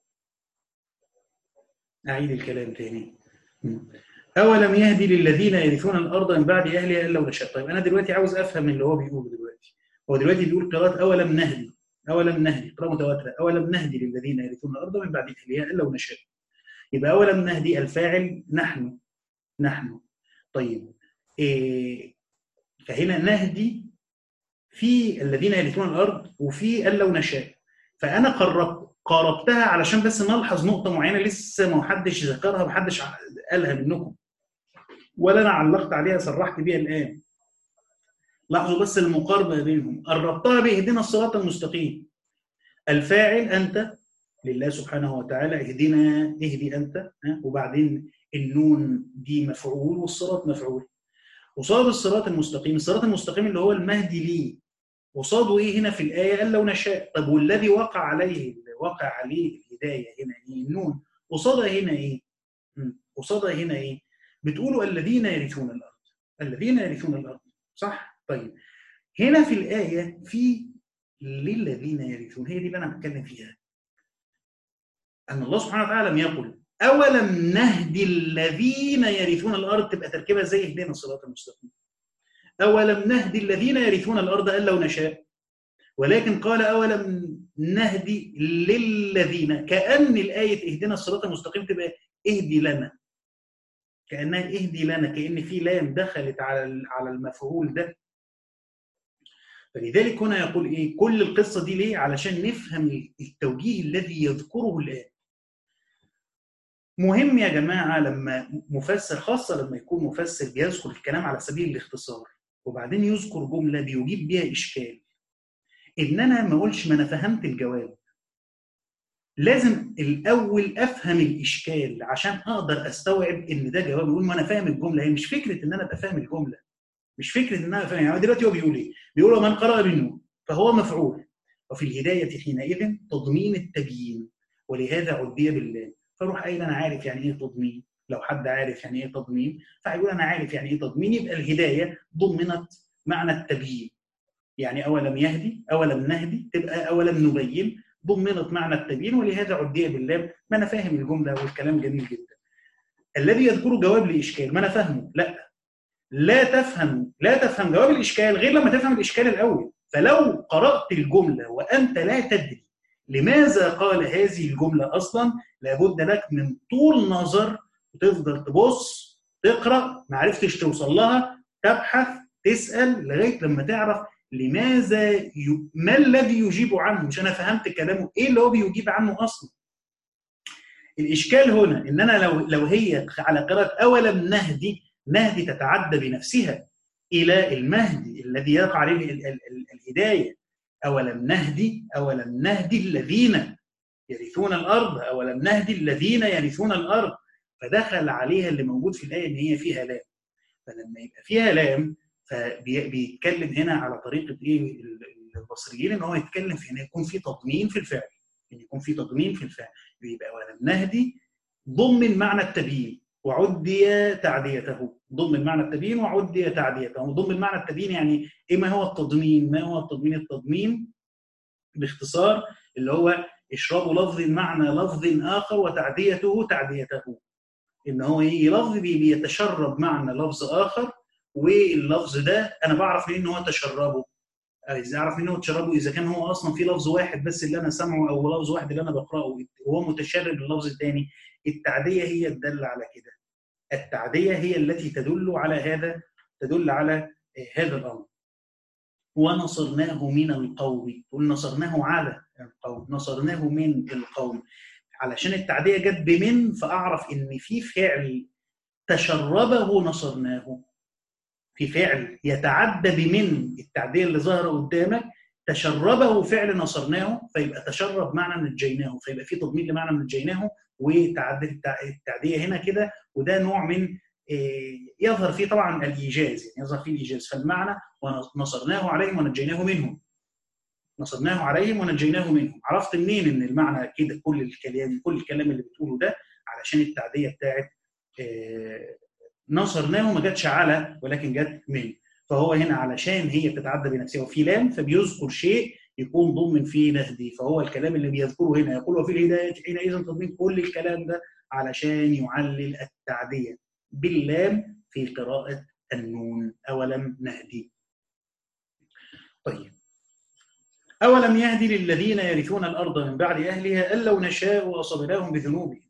اعيد الكلام تاني اولم يهدي للذين يرثون الارض من بعد اهلها الا ونشاء طيب انا دلوقتي عاوز افهم اللي هو بيقوله دلوقتي هو دلوقتي بيقول قراءه اولم نهدي اولم نهدي قراءه متواتره اولم نهدي للذين يرثون الارض من بعد اهلها الا ونشاء يبقى اولم نهدي الفاعل نحن نحن طيب إيه فهنا نهدي في الذين يرثون الارض وفي ان لو نشاء فانا قربت قاربتها علشان بس نلحظ نقطه معينه لسه ما حدش ذكرها ما حدش قالها منكم ولا انا علقت عليها صرحت بيها الان لاحظوا بس المقاربه بينهم قربتها باهدنا الصراط المستقيم الفاعل انت لله سبحانه وتعالى اهدنا اهدي انت وبعدين النون دي مفعول والصراط مفعول قصاد الصراط المستقيم الصراط المستقيم اللي هو المهدي ليه قصاده ايه هنا في الايه قال لو نشاء طب والذي وقع عليه وقع عليه الهدايه هنا ايه النون قصادها هنا ايه قصادها هنا ايه بتقولوا الذين يرثون الارض الذين يرثون الارض صح طيب هنا في الايه في للذين يرثون هي دي اللي انا بتكلم فيها ان الله سبحانه وتعالى لم يقل اولم نهدي الذين يرثون الارض تبقى تركيبها زي اهدنا الصراط المستقيم اولم نهدي الذين يرثون الارض ان لو نشاء ولكن قال أولم نهدي للذين كأن الآية اهدنا الصراط المستقيم تبقى اهدي لنا كأنها اهدي لنا كأن في لام دخلت على على المفعول ده فلذلك هنا يقول ايه كل القصه دي ليه علشان نفهم التوجيه الذي يذكره الان مهم يا جماعه لما مفسر خاصه لما يكون مفسر بيذكر الكلام على سبيل الاختصار وبعدين يذكر جمله بيجيب بيها اشكال ان انا ما اقولش ما انا فهمت الجواب لازم الاول افهم الاشكال عشان اقدر استوعب ان ده جواب يقول ما انا فاهم الجمله هي مش فكره ان انا ابقى فاهم الجمله مش فكره ان انا فاهم يعني دلوقتي هو بيقول ايه؟ بيقول من قرأ بالنون فهو مفعول وفي الهدايه حينئذ تضمين التبيين ولهذا عدي بالله فاروح قايل انا عارف يعني ايه تضمين لو حد عارف يعني ايه تضمين فهيقول انا عارف يعني ايه تضمين يبقى الهدايه ضمنت معنى التبيين يعني اولم يهدي اولم نهدي تبقى اولم نبين ضمنت معنى التبيين ولهذا عدي بالله ما انا فاهم الجمله والكلام جميل جدا الذي يذكره جواب لاشكال ما انا فاهمه لا لا تفهم لا تفهم جواب الاشكال غير لما تفهم الاشكال الاول فلو قرات الجمله وانت لا تدري لماذا قال هذه الجمله اصلا لابد لك من طول نظر وتفضل تبص تقرا ما عرفتش توصل لها تبحث تسال لغايه لما تعرف لماذا ي... ما الذي يجيب عنه مش انا فهمت كلامه ايه اللي هو بيجيب عنه اصلا الاشكال هنا ان انا لو لو هي على قراءه اولم نهدي نهدي تتعدى بنفسها الى المهدي الذي يقع عليه ال- ال- ال- الهدايه اولم نهدي اولم نهدي الذين يرثون الارض اولم نهدي الذين يرثون الارض فدخل عليها اللي موجود في الايه ان هي فيها لام فلما يبقى فيها لام فبيتكلم هنا على طريقه ايه البصريين ان هو يتكلم في ان يكون في تضمين في الفعل ان يكون في تضمين في الفعل يبقى ولم نهدي ضمن معنى التبيين وعدي تعديته ضمن معنى التبيين وعدي تعديته ضمن معنى التبيين يعني ايه ما هو التضمين ما هو التضمين التضمين باختصار اللي هو اشراب لفظ معنى لفظ اخر وتعديته تعديته ان هو يجي لفظ بيتشرب معنى لفظ اخر واللفظ ده انا بعرف منين ان هو تشربه ازاي اعرف منين هو تشربه اذا كان هو اصلا في لفظ واحد بس اللي انا سامعه او لفظ واحد اللي انا بقراه وهو متشرب للفظ الثاني التعديه هي الداله على كده التعديه هي التي تدل على هذا تدل على هذا الامر ونصرناه من القوم تقول نصرناه على القوم نصرناه من القوم علشان التعديه جت بمن فاعرف ان في فعل تشربه نصرناه في فعل يتعدى بمن التعديه اللي ظاهره قدامك تشربه فعل نصرناه فيبقى تشرب معنى نجيناه فيبقى في تضمين لمعنى نجيناه والتعديه هنا كده وده نوع من يظهر فيه طبعا الايجاز يعني يظهر فيه الايجاز فالمعنى ونصرناه عليهم ونجيناه منهم نصرناه عليهم ونجيناه منهم عرفت منين ان المعنى كده كل الكلام كل الكلام اللي بتقوله ده علشان التعديه بتاعت نصرناه ما جاتش على ولكن جت من فهو هنا علشان هي بتتعدى بنفسها وفي لام فبيذكر شيء يكون ضمن فيه نهدي فهو الكلام اللي بيذكره هنا يقول وفي الهدايه حينئذ تضمين كل الكلام ده علشان يعلل التعديه باللام في قراءه النون اولم نهدي طيب أولم يهدي للذين يرثون الأرض من بعد أهلها أن لو نشاء أصبناهم بذنوبهم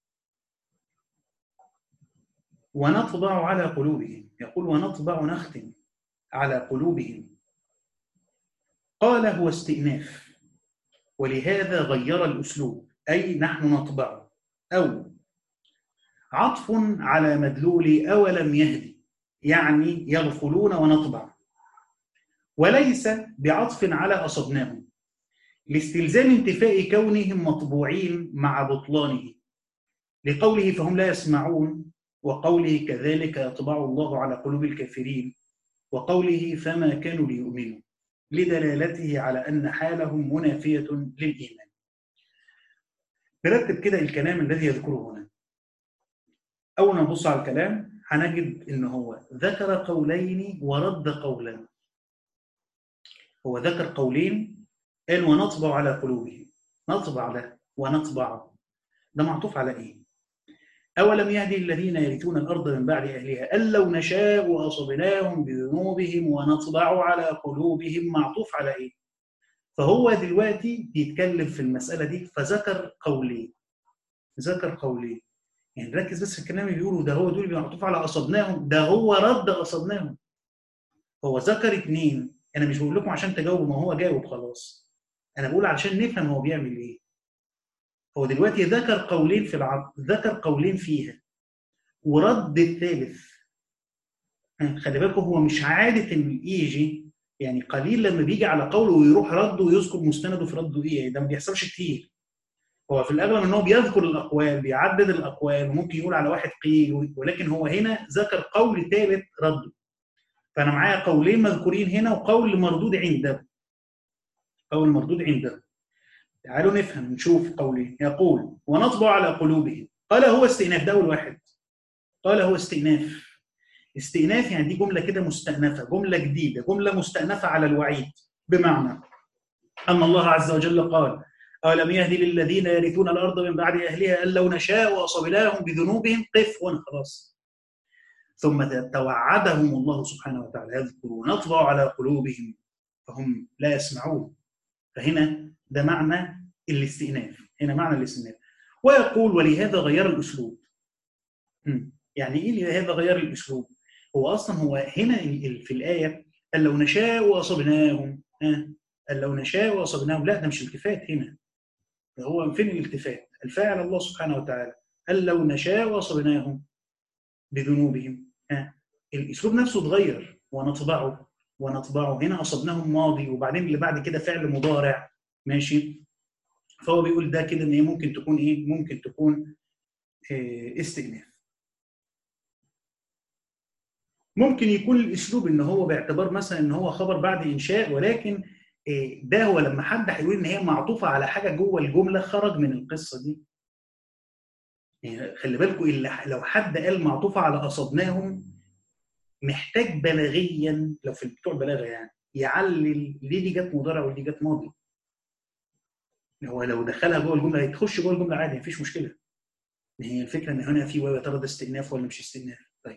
ونطبع على قلوبهم يقول ونطبع نختم على قلوبهم قال هو استئناف ولهذا غير الأسلوب أي نحن نطبع أو عطف على مدلول أولم يهدي يعني يغفلون ونطبع وليس بعطف على أصبناهم لاستلزام انتفاء كونهم مطبوعين مع بطلانه لقوله فهم لا يسمعون وقوله كذلك يطبع الله على قلوب الكافرين وقوله فما كانوا ليؤمنوا لدلالته على أن حالهم منافية للإيمان نرتب كده الكلام الذي يذكره هنا أول ما نبص على الكلام هنجد إن هو ذكر قولين ورد قولا هو ذكر قولين قال ونطبع على قلوبهم نطبع له ونطبع ده معطوف على ايه اولم يهدي الذين يرثون الارض من بعد اهلها ان لو نشاء اصبناهم بذنوبهم ونطبع على قلوبهم معطوف على ايه فهو دلوقتي بيتكلم في المساله دي فذكر قولين ذكر قولين يعني ركز بس في الكلام اللي بيقوله ده هو دول معطوف على قصدناهم ده هو رد قصدناهم هو ذكر اثنين انا مش بقول لكم عشان تجاوبوا ما هو جاوب خلاص انا بقول علشان نفهم هو بيعمل ايه هو دلوقتي ذكر قولين في العقد ذكر قولين فيها ورد الثالث خلي بالكم هو مش عاده ان يجي يعني قليل لما بيجي على قوله ويروح رده ويذكر مستنده في رده ايه ده ما بيحصلش كتير هو في الاغلب ان هو بيذكر الاقوال بيعدد الاقوال وممكن يقول على واحد قيل ولكن هو هنا ذكر قول ثالث رده فانا معايا قولين مذكورين هنا وقول مردود عنده قول مردود عنده تعالوا نفهم نشوف قولين يقول ونطبع على قلوبهم قال هو استئناف ده اول واحد قال هو استئناف استئناف يعني دي جمله كده مستأنفه جمله جديده جمله مستأنفه على الوعيد بمعنى ان الله عز وجل قال أولم يهدي للذين يرثون الأرض من بعد أهلها أن لو نشاء وأصبناهم بذنوبهم قف خلاص ثم توعدهم الله سبحانه وتعالى يذكر نطبع على قلوبهم فهم لا يسمعون فهنا ده معنى الاستئناف هنا معنى الاستئناف ويقول ولهذا غير الأسلوب يعني إيه لهذا غير الأسلوب هو أصلا هو هنا في الآية أن لو نشاء وأصبناهم أن لو نشاء وأصبناهم لا ده مش التفات هنا هو فين الالتفات؟ الفاعل الله سبحانه وتعالى قال لو نشاء وصبناهم بذنوبهم ها الاسلوب نفسه اتغير ونطبعه ونطبعه هنا اصبناهم ماضي وبعدين اللي بعد كده فعل مضارع ماشي فهو بيقول ده كده ان هي ممكن تكون ايه؟ ممكن تكون إيه استئناف ممكن يكون الاسلوب ان هو باعتبار مثلا ان هو خبر بعد انشاء ولكن ده هو لما حد هيقول ان هي معطوفه على حاجه جوه الجمله خرج من القصه دي يعني خلي بالكم لو حد قال معطوفه على قصدناهم محتاج بلاغيا لو في بتوع بلاغه يعني يعلل ليه دي جت مضارع ودي جت ماضي هو لو دخلها جوه الجمله هتخش جوه الجمله عادي مفيش مشكله هي الفكره ان هنا في واو يا ترى ده استئناف ولا مش استئناف طيب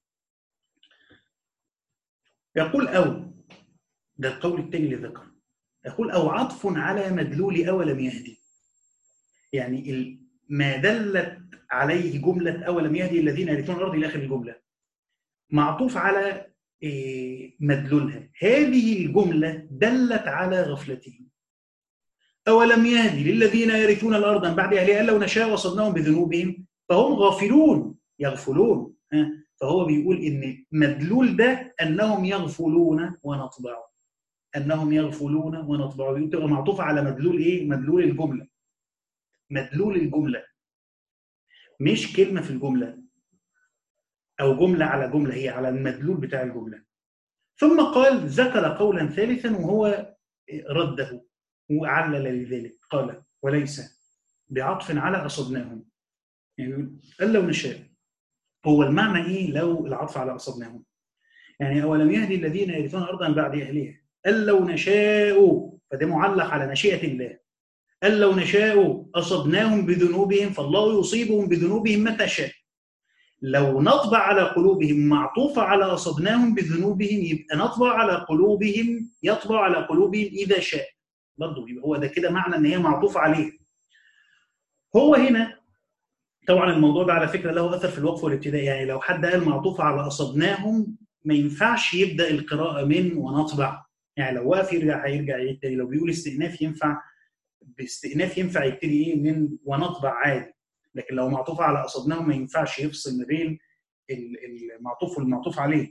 يقول او ده القول الثاني اللي ذكر يقول او عطف على مدلول اولم يهدي يعني ما دلت عليه جمله اولم يهدي الذين يرثون الارض الى اخر الجمله معطوف على مدلولها هذه الجمله دلت على غفلتهم اولم يهدي للذين يرثون الارض من بعد اهلها لو نشاء وصدناهم بذنوبهم فهم غافلون يغفلون فهو بيقول ان مدلول ده انهم يغفلون ونطبع انهم يغفلون ونطبع تبقى معطوفه على مدلول ايه؟ مدلول الجمله. مدلول الجمله مش كلمه في الجمله او جمله على جمله هي على المدلول بتاع الجمله. ثم قال ذكر قولا ثالثا وهو رده وعلل لذلك قال وليس بعطف على اصبناهم يعني قال لو نشاء هو المعنى ايه لو العطف على اصبناهم يعني اولم يهدي الذين يرثون الارض من بعد اهلها قال لو نشاء فده معلق على نشيئة الله قال لو نشاء أصبناهم بذنوبهم فالله يصيبهم بذنوبهم متى شاء لو نطبع على قلوبهم معطوفة على أصبناهم بذنوبهم يبقى نطبع على قلوبهم يطبع على قلوبهم إذا شاء برضه يبقى هو ده كده معنى إن هي معطوفة عليه هو هنا طبعا الموضوع ده على فكرة له أثر في الوقف والابتداء يعني لو حد قال معطوفة على أصبناهم ما ينفعش يبدأ القراءة من ونطبع يعني لو وقف يرجع هيرجع يعيد تاني لو بيقول استئناف ينفع باستئناف ينفع يبتدي ايه من ونطبع عادي لكن لو معطوف على قصدناهم ما ينفعش يفصل ما بين المعطوف والمعطوف عليه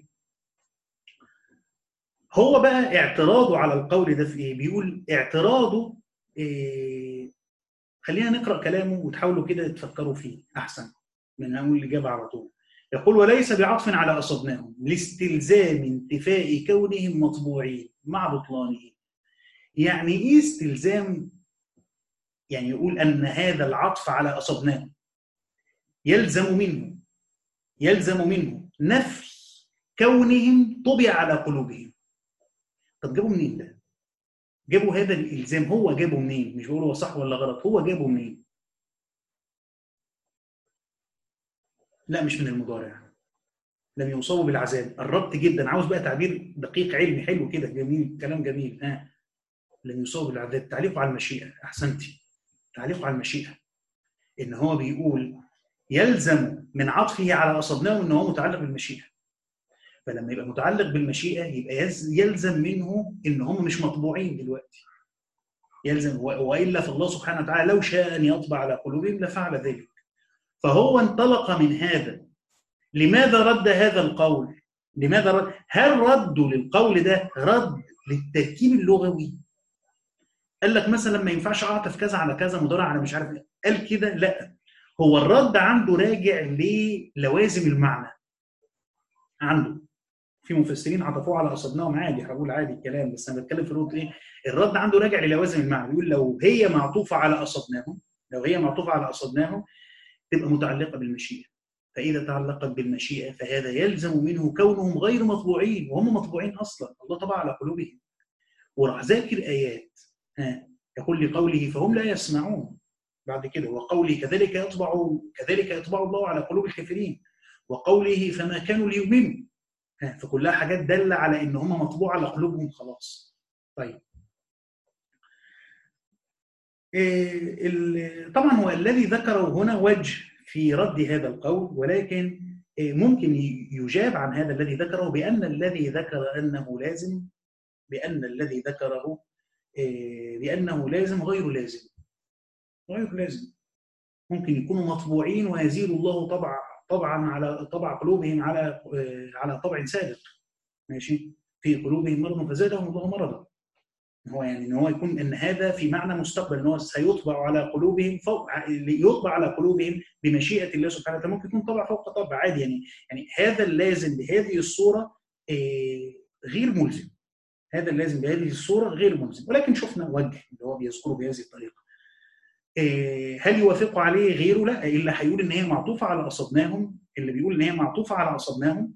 هو بقى اعتراضه على القول ده في ايه بيقول اعتراضه إيه خلينا نقرا كلامه وتحاولوا كده تفكروا فيه احسن من اقول الاجابه على طول يقول وليس بعطف على أصبناهم لاستلزام انتفاء كونهم مطبوعين مع بطلانه يعني ايه استلزام يعني يقول ان هذا العطف على اصبناهم يلزم منه يلزم منه نفي كونهم طبع على قلوبهم طب جابوا منين ده؟ جابوا هذا الالزام هو جابه منين؟ مش بقول هو صح ولا غلط هو جابه منين؟ لا مش من المضارع لم يصابوا بالعذاب قربت جدا عاوز بقى تعبير دقيق علمي حلو كده جميل كلام جميل ها لم يصاب بالعذاب تعليقه على المشيئه احسنتي تعليقه على المشيئه ان هو بيقول يلزم من عطفه على اصبناه ان هو متعلق بالمشيئه فلما يبقى متعلق بالمشيئه يبقى يلزم منه ان هم مش مطبوعين دلوقتي يلزم والا فالله سبحانه وتعالى لو شاء ان يطبع على قلوبهم لفعل ذلك فهو انطلق من هذا لماذا رد هذا القول لماذا رد هل ردوا للقول ده رد للتركيب اللغوي قال لك مثلا ما ينفعش اعطف كذا على كذا مضارع على مش عارف ايه قال كده لا هو الرد عنده راجع للوازم المعنى عنده في مفسرين عطفوه على قصدناهم عادي هقول عادي الكلام بس انا بتكلم في نقطه ايه الرد عنده راجع للوازم المعنى بيقول لو هي معطوفه على قصدناهم لو هي معطوفه على قصدناهم تبقى متعلقه بالمشيئه فاذا تعلقت بالمشيئه فهذا يلزم منه كونهم غير مطبوعين وهم مطبوعين اصلا الله طبع على قلوبهم وراح ذاكر ايات ها يقول لقوله فهم لا يسمعون بعد كده وقوله كذلك يطبع كذلك يطبع الله على قلوب الكافرين وقوله فما كانوا ليؤمنوا فكلها حاجات داله على ان هم مطبوع على قلوبهم خلاص طيب طبعا هو الذي ذكره هنا وجه في رد هذا القول ولكن ممكن يجاب عن هذا الذي ذكره بان الذي ذكر انه لازم بان الذي ذكره بانه لازم غير لازم غير لازم ممكن يكونوا مطبوعين ويزيل الله طبع طبعا على طبع قلوبهم على على طبع سابق ماشي في قلوبهم مرض فزادهم الله مرضا هو يعني ان هو يكون ان هذا في معنى مستقبل ان هو سيطبع على قلوبهم فوق يطبع على قلوبهم بمشيئه الله سبحانه وتعالى ممكن يكون طبع فوق طبع عادي يعني يعني هذا اللازم بهذه الصوره غير ملزم هذا اللازم بهذه الصوره غير ملزم ولكن شفنا وجه اللي هو بيذكره بهذه الطريقه هل يوافق عليه غيره؟ لا الا هيقول ان هي معطوفه على قصدناهم اللي بيقول ان هي معطوفه على قصدناهم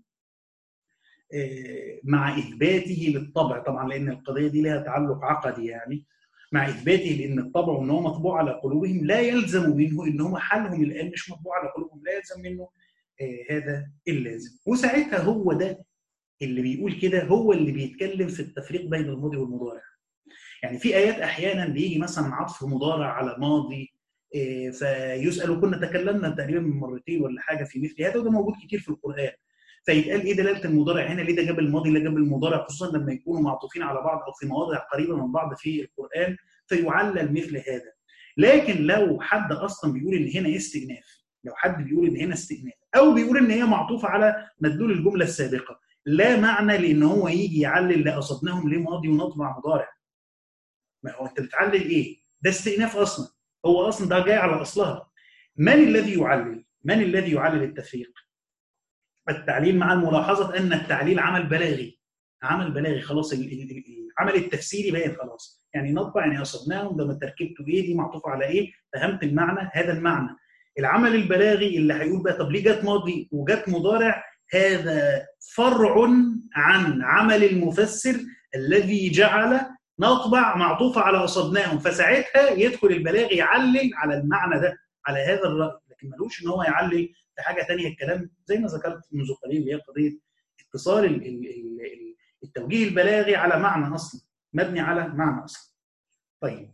مع اثباته للطبع طبعا لان القضيه دي لها تعلق عقدي يعني مع اثباته لان الطبع وان هو مطبوع على قلوبهم لا يلزم منه ان هم حالهم الان مش مطبوع على قلوبهم لا يلزم منه هذا اللازم وساعتها هو ده اللي بيقول كده هو اللي بيتكلم في التفريق بين الماضي والمضارع يعني في ايات احيانا بيجي مثلا عطف مضارع على ماضي فيسال كنا تكلمنا تقريبا من مرتين ولا حاجه في مثل هذا وده موجود كتير في القران فيتقال ايه دلاله المضارع هنا ليه ده جاب الماضي ليه جاب المضارع خصوصا لما يكونوا معطوفين على بعض او في مواضع قريبه من بعض في القران فيعلل مثل هذا لكن لو حد اصلا بيقول ان هنا استئناف لو حد بيقول ان هنا استئناف او بيقول ان هي معطوفه على مدلول الجمله السابقه لا معنى لان هو يجي يعلل لقصدناهم ليه ماضي ونطبع مضارع ما هو انت بتعلل ايه؟ ده استئناف اصلا هو اصلا ده جاي على اصلها من الذي يعلل؟ من الذي يعلل التفريق؟ التعليل مع الملاحظه ان التعليل عمل بلاغي عمل بلاغي خلاص العمل التفسيري باين خلاص يعني نطبع يعني قصدناهم ده تركيبته ايه دي معطوفه على ايه فهمت المعنى هذا المعنى العمل البلاغي اللي هيقول بقى طب ليه جت ماضي وجت مضارع هذا فرع عن عمل المفسر الذي جعل نطبع معطوفة على قصدناهم فساعتها يدخل البلاغ يعلل على المعنى ده على هذا الرأي لكن ملوش ان هو يعلل في حاجة تانية الكلام زي ما ذكرت منذ قليل اللي هي قضية اتصال التوجيه البلاغي على معنى اصلا مبني على معنى اصلا طيب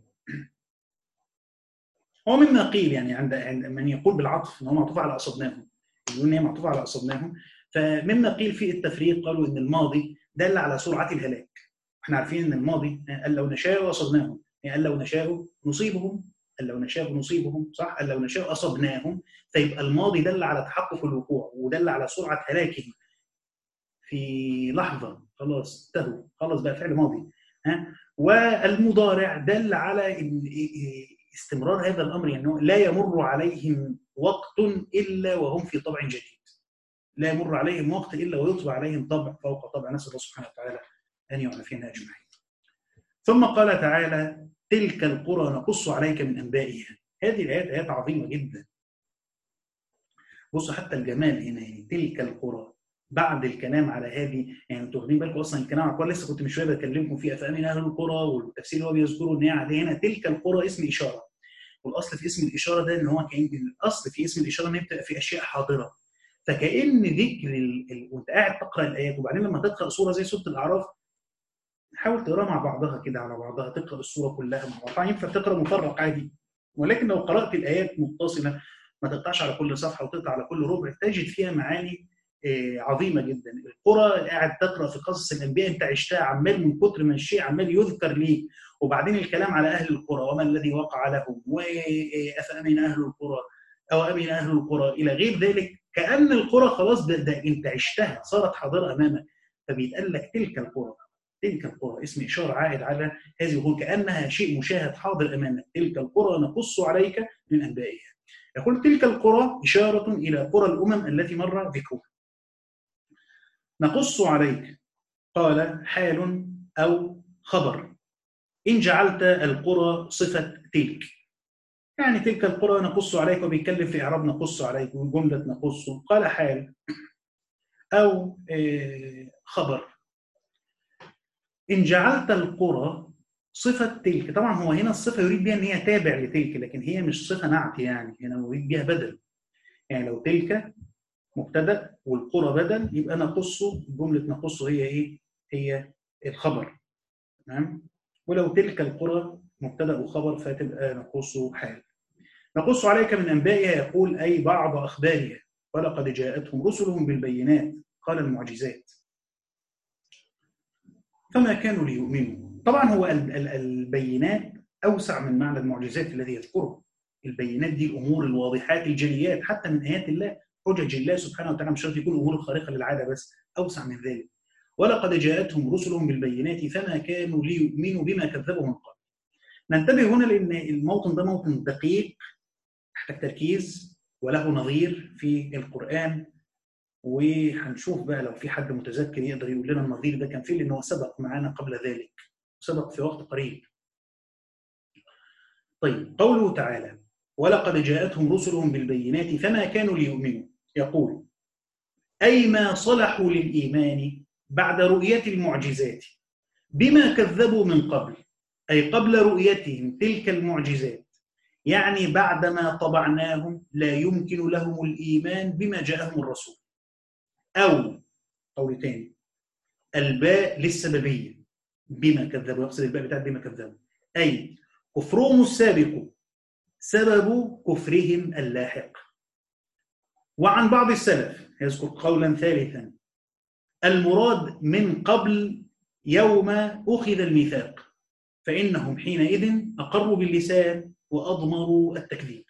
هو مما قيل يعني عند عند من يقول بالعطف ان هو معطوف على قصدناهم يقول ان هي معطوفه على قصدناهم فمما قيل في التفريق قالوا ان الماضي دل على سرعه الهلاك احنا عارفين ان الماضي قال لو نشاء اصبناهم يعني قال لو نشاء نصيبهم قال لو نشاء نصيبهم صح قال لو نشاء اصبناهم فيبقى الماضي دل على تحقق الوقوع ودل على سرعه هلاكهم في لحظه خلاص انتهوا خلاص بقى فعل ماضي ها والمضارع دل على ان استمرار هذا الامر يعني لا يمر عليهم وقت الا وهم في طبع جديد لا يمر عليهم وقت الا ويطبع عليهم طبع فوق طبع نسال الله سبحانه وتعالى ان يعافينا اجمعين ثم قال تعالى تلك القرى نقص عليك من انبائها هذه الايات ايات عظيمه جدا بصوا حتى الجمال هنا يعني تلك القرى بعد الكلام على هذه يعني انتوا واخدين بالكم اصلا الكلام على القرى لسه كنت من شويه بكلمكم فيه افامن اهل القرى والتفسير اللي هو بيذكره ان هي عليه هنا تلك القرى اسم اشاره والاصل في اسم الاشاره ده ان هو كان الاصل في اسم الاشاره ان هي بتبقى في اشياء حاضره فكان ذكر ال... ال... وانت قاعد تقرا الايات وبعدين لما تقرا سوره زي سوره الاعراف حاول تقراها مع بعضها كده على بعضها تقرا السوره كلها مع بعضها ينفع تقرا مفرق عادي ولكن لو قرات الايات متصله ما تقطعش على كل صفحه وتقطع على كل ربع تجد فيها معاني عظيمه جدا القرى قاعد تقرا في قصص الانبياء انت عشتها عمال من كتر ما الشيء عمال يذكر ليك وبعدين الكلام على اهل القرى وما الذي وقع لهم وافامن اهل القرى او امن اهل القرى الى غير ذلك كان القرى خلاص ده, ده انت عشتها صارت حاضره امامك فبيتقال لك تلك القرى تلك القرى اسم اشاره عائد على هذه القرى كانها شيء مشاهد حاضر امامك تلك القرى نقص عليك من انبائها يقول تلك القرى اشاره الى قرى الامم التي مر ذكرها نقص عليك قال حال او خبر ان جعلت القرى صفه تلك يعني تلك القرى نقص عليك وبيتكلم في اعراب نقص عليك وجمله نقص قال حال او خبر ان جعلت القرى صفه تلك طبعا هو هنا الصفه يريد بها ان هي تابع لتلك لكن هي مش صفه نعت يعني هنا يريد بها بدل يعني لو تلك مبتدا والقرى بدل يبقى نقصه جمله نقصه هي ايه؟ هي الخبر تمام؟ ولو تلك القرى مبتدا وخبر فتبقى نقصه حال. نقص عليك من انبائها يقول اي بعض اخبارها ولقد جاءتهم رسلهم بالبينات قال المعجزات. فما كانوا ليؤمنوا. طبعا هو البينات اوسع من معنى المعجزات الذي يذكره. البينات دي الامور الواضحات الجليات حتى من ايات الله حجج الله سبحانه وتعالى مش شرط يكون امور خارقه للعاده بس اوسع من ذلك ولقد جاءتهم رسلهم بالبينات فما كانوا ليؤمنوا بما كذبوا من قبل ننتبه هنا لان الموطن ده موطن دقيق يحتاج تركيز وله نظير في القران وهنشوف بقى لو في حد متذكر يقدر يقول لنا النظير ده كان فيه لانه سبق معنا قبل ذلك سبق في وقت قريب طيب قوله تعالى ولقد جاءتهم رسلهم بالبينات فما كانوا ليؤمنوا يقول أي ما صلحوا للإيمان بعد رؤية المعجزات بما كذبوا من قبل أي قبل رؤيتهم تلك المعجزات يعني بعدما طبعناهم لا يمكن لهم الإيمان بما جاءهم الرسول أو قول تاني الباء للسببية بما كذبوا يقصد الباء بتاعت بما كذبوا أي كفرهم السابق سبب كفرهم اللاحق وعن بعض السلف يذكر قولا ثالثا المراد من قبل يوم أخذ الميثاق فإنهم حينئذ أقروا باللسان وأضمروا التكذيب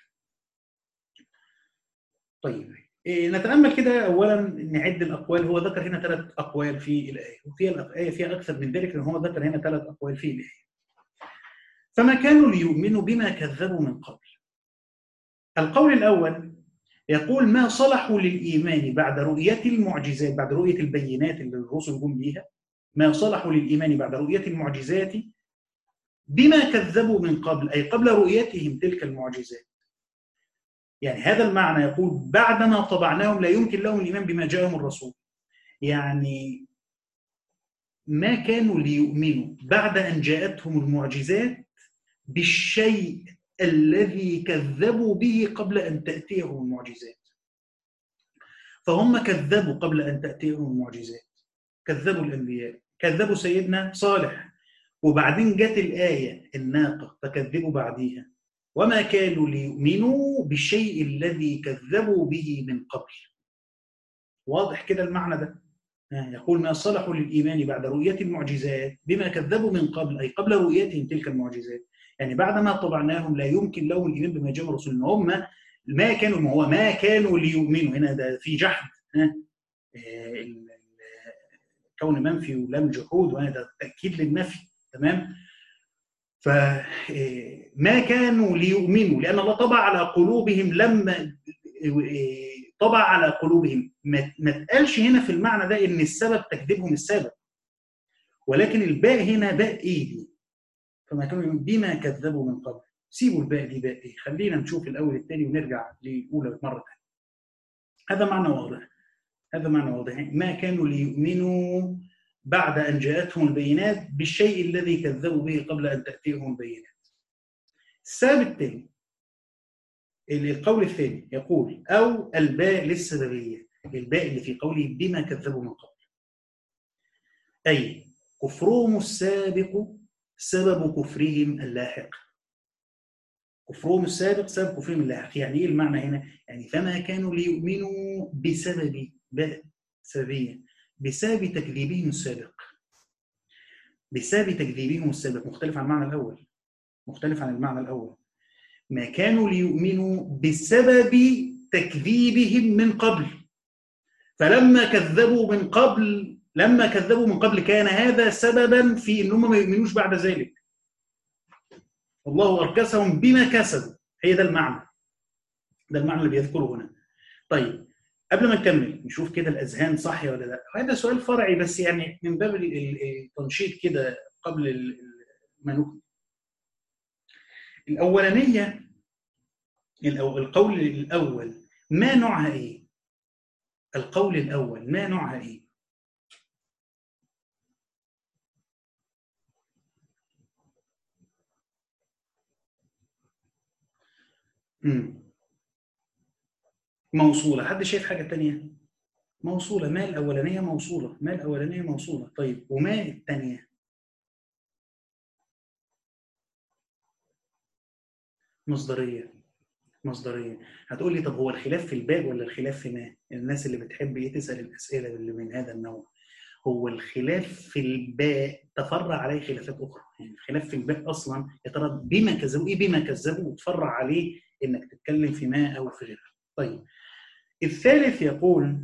طيب نتأمل كده أولا نعد الأقوال هو ذكر هنا ثلاث أقوال في الآية وفي الآية فيها أكثر من ذلك لأن هو ذكر هنا ثلاث أقوال في الآية فما كانوا ليؤمنوا بما كذبوا من قبل القول الأول يقول ما صلحوا للإيمان بعد رؤية المعجزات بعد رؤية البينات اللي الرسل جم بيها ما صلحوا للإيمان بعد رؤية المعجزات بما كذبوا من قبل أي قبل رؤيتهم تلك المعجزات يعني هذا المعنى يقول بعدما طبعناهم لا يمكن لهم الإيمان بما جاءهم الرسول يعني ما كانوا ليؤمنوا بعد أن جاءتهم المعجزات بالشيء الذي كذبوا به قبل أن تأتيهم المعجزات فهم كذبوا قبل أن تأتيهم المعجزات كذبوا الأنبياء كذبوا سيدنا صالح وبعدين جت الآية الناقة فكذبوا بعديها وما كانوا ليؤمنوا بالشيء الذي كذبوا به من قبل واضح كده المعنى ده يقول ما صلحوا للإيمان بعد رؤية المعجزات بما كذبوا من قبل أي قبل رؤيتهم تلك المعجزات يعني بعد ما طبعناهم لا يمكن لهم الايمان بما جاء الرسول ان هم ما كانوا ما هو ما كانوا ليؤمنوا هنا ده في جحد ها كون منفي ولم جحود وهنا ده تاكيد للنفي تمام فما كانوا ليؤمنوا لان الله طبع على قلوبهم لما طبع على قلوبهم ما اتقالش هنا في المعنى ده ان السبب تكذيبهم السبب ولكن الباء هنا باء ايدي فما كانوا بما كذبوا من قبل سيبوا الباء دي باء ايه خلينا نشوف الاول الثاني ونرجع للاولى مره ثانيه هذا معنى واضح هذا معنى واضح ما كانوا ليؤمنوا بعد ان جاءتهم البينات بالشيء الذي كذبوا به قبل ان تاتيهم البينات السبب الثاني القول الثاني يقول او الباء للسببيه الباء اللي في قوله بما كذبوا من قبل اي كفرهم السابق سبب كفرهم اللاحق كفرهم السابق سبب كفرهم اللاحق يعني ايه المعنى هنا يعني فما كانوا ليؤمنوا بسبب سببيه بسبب تكذيبهم السابق بسبب تكذيبهم السابق مختلف عن المعنى الاول مختلف عن المعنى الاول ما كانوا ليؤمنوا بسبب تكذيبهم من قبل فلما كذبوا من قبل لما كذبوا من قبل كان هذا سببا في ان هم ما يؤمنوش بعد ذلك الله اركسهم بما كسبوا هي ده المعنى ده المعنى اللي بيذكره هنا طيب قبل ما نكمل نشوف كده الاذهان صحي ولا لا هذا سؤال فرعي بس يعني من باب التنشيط كده قبل ما نكمل الاولانيه القول الاول ما نوعها ايه القول الاول ما نوعها ايه امم موصولة حد شايف حاجة تانية موصولة ما الأولانية موصولة ما الأولانية موصولة طيب وما الثانية مصدرية مصدرية هتقول لي طب هو الخلاف في الباب ولا الخلاف في ما الناس اللي بتحب ايه تسأل الأسئلة اللي من هذا النوع هو الخلاف في الباء تفرع عليه خلافات أخرى يعني الخلاف في الباء أصلا يا ترى بما كذبوا إيه بما كذبوا وتفرع عليه إنك تتكلم في ما أو في غيرها طيب الثالث يقول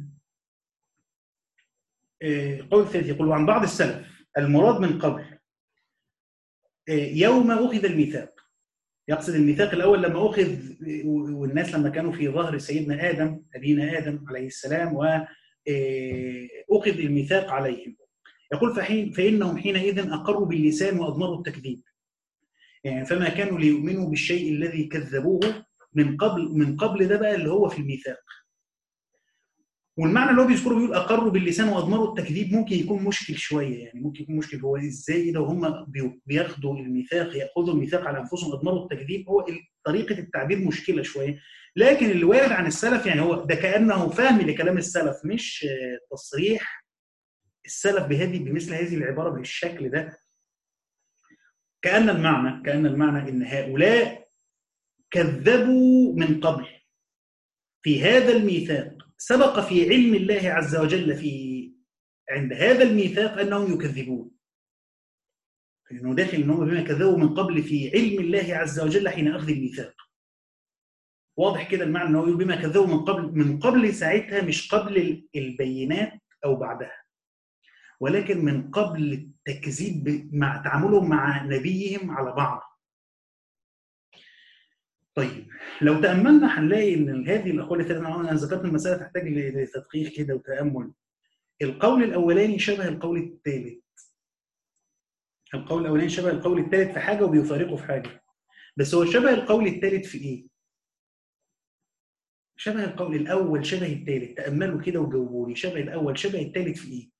القول الثالث يقول عن بعض السلف المراد من قبل يوم أخذ الميثاق يقصد الميثاق الأول لما أخذ والناس لما كانوا في ظهر سيدنا آدم أبينا آدم عليه السلام وأخذ الميثاق عليهم يقول فحين فإنهم حينئذ أقروا باللسان وأضمروا التكذيب يعني فما كانوا ليؤمنوا بالشيء الذي كذبوه من قبل من قبل ده بقى اللي هو في الميثاق والمعنى اللي هو بيذكره بيقول اقروا باللسان واضمروا التكذيب ممكن يكون مشكل شويه يعني ممكن يكون مشكل هو ازاي ده وهم بياخدوا الميثاق ياخذوا الميثاق على انفسهم اضمروا التكذيب هو طريقه التعبير مشكله شويه لكن اللي وارد عن السلف يعني هو ده كانه فهم لكلام السلف مش تصريح السلف بهذه بمثل هذه العباره بالشكل ده كان المعنى كان المعنى ان هؤلاء كذبوا من قبل في هذا الميثاق سبق في علم الله عز وجل في عند هذا الميثاق انهم يكذبون لانه داخل انهم بما كذبوا من قبل في علم الله عز وجل حين اخذ الميثاق واضح كده المعنى انه يقول بما كذبوا من قبل من قبل ساعتها مش قبل البينات او بعدها ولكن من قبل التكذيب مع تعاملهم مع نبيهم على بعض طيب لو تاملنا هنلاقي ان هذه الاقوال الثلاثه انا ذكرت المساله تحتاج لتدقيق كده وتامل القول الاولاني شبه القول الثالث القول الاولاني شبه القول الثالث في حاجه وبيفارقه في حاجه بس هو شبه القول الثالث في ايه شبه القول الاول شبه الثالث تاملوا كده وجاوبوا لي شبه الاول شبه الثالث في ايه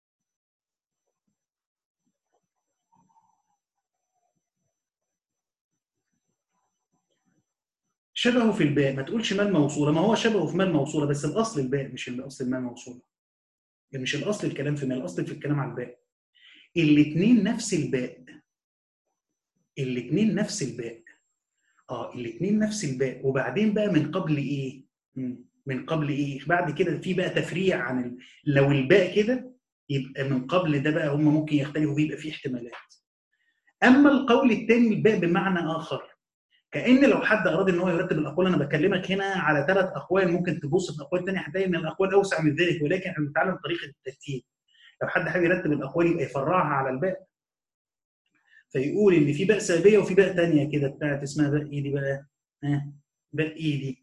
شبهه في الباء ما تقولش ما الموصوله ما هو شبهه في ما الموصوله بس الاصل الباء مش الاصل ما الموصوله يعني مش الاصل الكلام في ما الاصل في الكلام على الباء الاثنين نفس الباء الاثنين نفس الباء اه الاثنين نفس الباء وبعدين بقى من قبل ايه من قبل ايه بعد كده في بقى تفريع عن ال... لو الباء كده يبقى من قبل ده بقى هم ممكن يختلفوا فيه يبقى فيه احتمالات اما القول الثاني الباء بمعنى اخر كان لو حد اراد ان هو يرتب الاقوال انا بكلمك هنا على ثلاث اقوال ممكن تبص في اقوال ثانيه هتلاقي ان الاقوال اوسع من ذلك ولكن احنا بنتعلم طريقه الترتيب لو حد حابب يرتب الاقوال يبقى يفرعها على الباء فيقول ان في باء سلبيه وفي باء ثانيه كده بتاعت اسمها باء ايدي بقى ها باء ايدي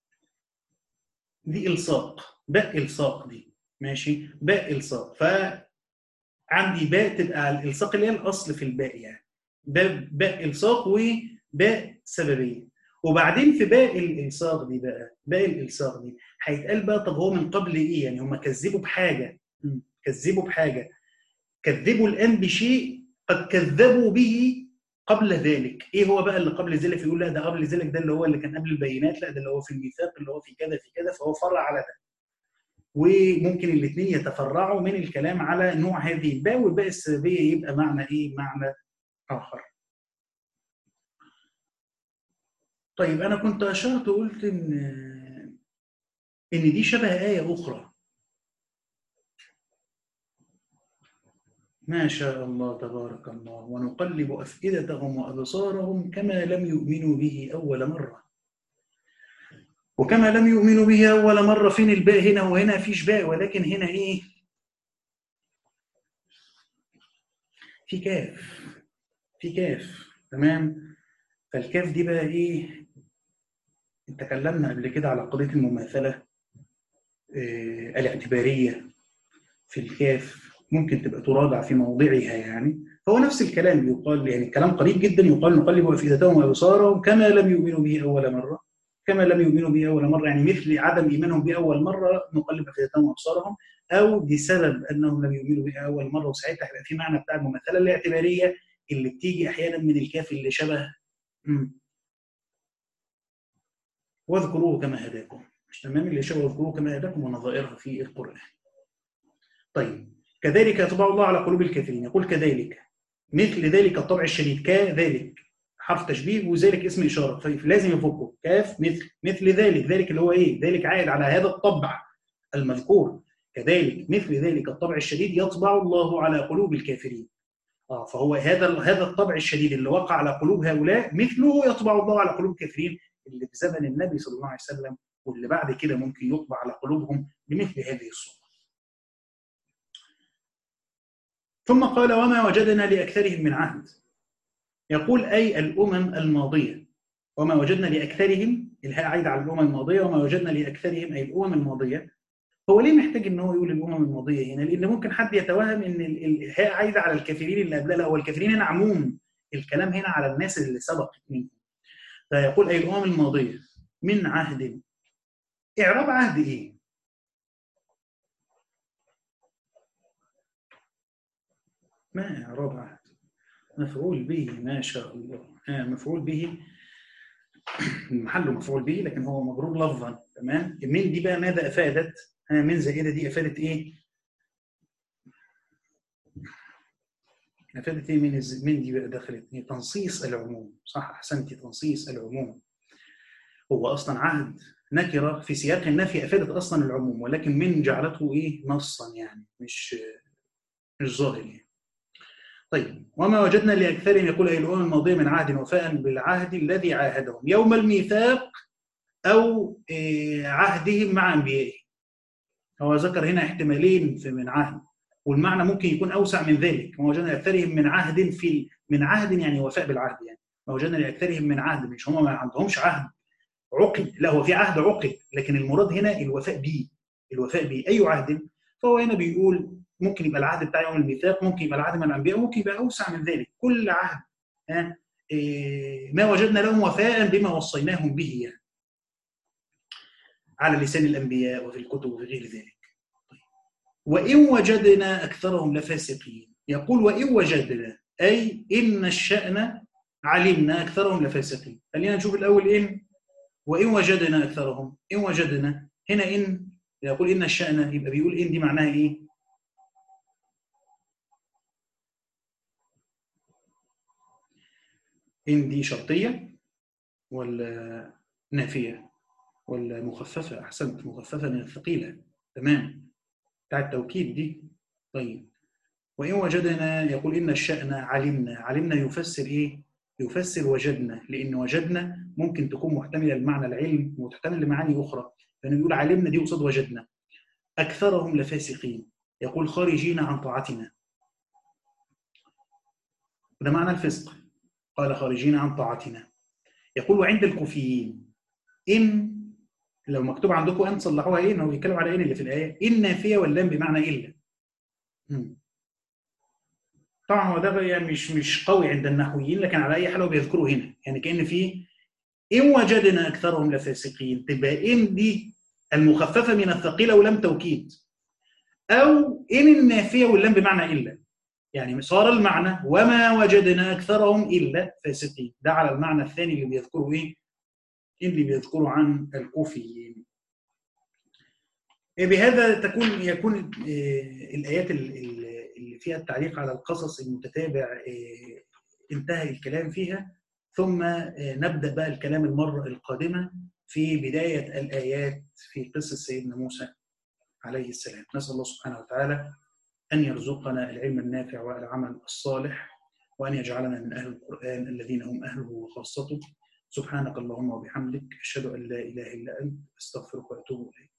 دي الصاق باء الصاق دي ماشي باء الصاق ف عندي باء تبقى الالصاق اللي هي الاصل في الباء يعني باء باء الصاق و باء سببيه وبعدين في باء الالصاق دي بقى باء الالصاق دي هيتقال بقى طب هو من قبل ايه يعني هم كذبوا بحاجه كذبوا بحاجه كذبوا الان بشيء قد كذبوا به قبل ذلك ايه هو بقى اللي قبل ذلك يقول لا ده قبل ذلك ده اللي هو اللي كان قبل البينات لا ده اللي هو في الميثاق اللي هو في كذا في كذا فهو فرع على ده وممكن الاثنين يتفرعوا من الكلام على نوع هذه الباء والباء السببيه يبقى معنى ايه؟ معنى اخر. طيب انا كنت اشرت وقلت ان ان دي شبه ايه اخرى. ما شاء الله تبارك الله ونقلب افئدتهم وابصارهم كما لم يؤمنوا به اول مره. وكما لم يؤمنوا به أول مرة فين الباء هنا وهنا فيش باء ولكن هنا إيه في كاف في كاف تمام فالكاف دي بقى إيه تكلمنا قبل كده على قضية المماثلة آه الاعتبارية في الكاف ممكن تبقى تراجع في موضعها يعني فهو نفس الكلام يقال يعني الكلام قريب جدا يقال نقلب أفئدتهم وأبصارهم كما لم يؤمنوا به أول مرة كما لم يؤمنوا به اول مره يعني مثل عدم ايمانهم به اول مره نقلب افئدتهم وابصارهم او بسبب انهم لم يؤمنوا به اول مره وساعتها هيبقى في معنى بتاع المماثله الاعتباريه اللي بتيجي احيانا من الكاف اللي شبه مم. واذكروه كما هداكم مش تمام اللي شبه واذكروه كما هداكم ونظائرها في القران. طيب كذلك يطبع الله على قلوب الكافرين يقول كذلك مثل ذلك الطبع الشديد كذلك حرف تشبيه وذلك اسم اشاره فلازم يفكه كاف مثل مثل ذلك ذلك اللي هو ايه ذلك عائد على هذا الطبع المذكور كذلك مثل ذلك الطبع الشديد يطبع الله على قلوب الكافرين اه فهو هذا هذا الطبع الشديد اللي وقع على قلوب هؤلاء مثله يطبع الله على قلوب الكافرين اللي في زمن النبي صلى الله عليه وسلم واللي بعد كده ممكن يطبع على قلوبهم بمثل هذه الصوره ثم قال وما وجدنا لاكثرهم من عهد يقول أي الأمم الماضية وما وجدنا لأكثرهم الهاء عايدة على الأمم الماضية وما وجدنا لأكثرهم أي الأمم الماضية هو ليه محتاج ان هو يقول الامم الماضيه هنا؟ لان ممكن حد يتوهم ان الهاء عايده على الكافرين اللي قبلها، لا هو الكافرين هنا عموم، الكلام هنا على الناس اللي سبقت منهم. فيقول اي الامم الماضيه من عهد اعراب عهد ايه؟ ما اعراب عهد؟ مفعول به ما شاء الله آه مفعول به محله مفعول به لكن هو مجرور لفظا تمام من دي بقى ماذا افادت آه من زائده دي افادت ايه افادت ايه من من دي بقى دخلت ايه تنصيص العموم صح احسنتي تنصيص العموم هو اصلا عهد نكره في سياق النفي افادت اصلا العموم ولكن من جعلته ايه نصا يعني مش مش ظاهر يعني طيب وما وجدنا لأكثرهم يقول أي الأمم الماضية من عهد وفاء بالعهد الذي عاهدهم يوم الميثاق أو عهدهم مع أنبيائه هو ذكر هنا احتمالين في من عهد والمعنى ممكن يكون أوسع من ذلك ما وجدنا لأكثرهم من عهد في من عهد يعني وفاء بالعهد يعني ما وجدنا لأكثرهم من عهد مش هم ما عندهمش عهد عقد لا هو في عهد عقد لكن المراد هنا الوفاء به الوفاء به أي عهد فهو هنا بيقول ممكن يبقى العهد بتاع يوم الميثاق ممكن يبقى العهد من الانبياء ممكن يبقى اوسع من ذلك كل عهد ها إيه ما وجدنا لهم وفاء بما وصيناهم به يعني على لسان الانبياء وفي الكتب وفي غير ذلك وان وجدنا اكثرهم لفاسقين يقول وان وجدنا اي ان الشان علمنا اكثرهم لفاسقين خلينا نشوف الاول ان وان وجدنا اكثرهم ان وجدنا هنا ان يقول ان الشان يبقى بيقول ان دي معناها ايه إن دي شرطية ولا نافية ولا مخففة أحسنت مخففة من الثقيلة تمام بتاع التوكيد دي طيب وإن وجدنا يقول إن الشأن علمنا علمنا يفسر إيه؟ يفسر وجدنا لأن وجدنا ممكن تكون محتملة لمعنى العلم وتحتمل لمعاني أخرى فإنه يقول علمنا دي قصاد وجدنا أكثرهم لفاسقين يقول خارجين عن طاعتنا وده معنى الفسق قال خارجين عن طاعتنا يقول وعند الكوفيين إن لو مكتوب عندكم أن تصلحوها إيه هو بيتكلم على إن اللي في الآية إن نافية واللام بمعنى إلا طبعا هو ده يعني مش مش قوي عند النحويين لكن على أي حال هو بيذكره هنا يعني كأن في إن وجدنا أكثرهم لفاسقين تبقى إن دي المخففة من الثقيلة ولم توكيد أو إن النافية واللام بمعنى إلا يعني صار المعنى وما وجدنا اكثرهم الا فاسقين ده على المعنى الثاني اللي بيذكره ايه اللي بيذكره عن الكوفيين بهذا تكون يكون الايات اللي فيها التعليق على القصص المتتابع انتهى الكلام فيها ثم نبدا بقى الكلام المره القادمه في بدايه الايات في قصه سيدنا موسى عليه السلام نسال الله سبحانه وتعالى ان يرزقنا العلم النافع والعمل الصالح وان يجعلنا من اهل القران الذين هم اهله وخاصته سبحانك اللهم وبحمدك اشهد ان لا اله الا انت استغفرك واتوب اليك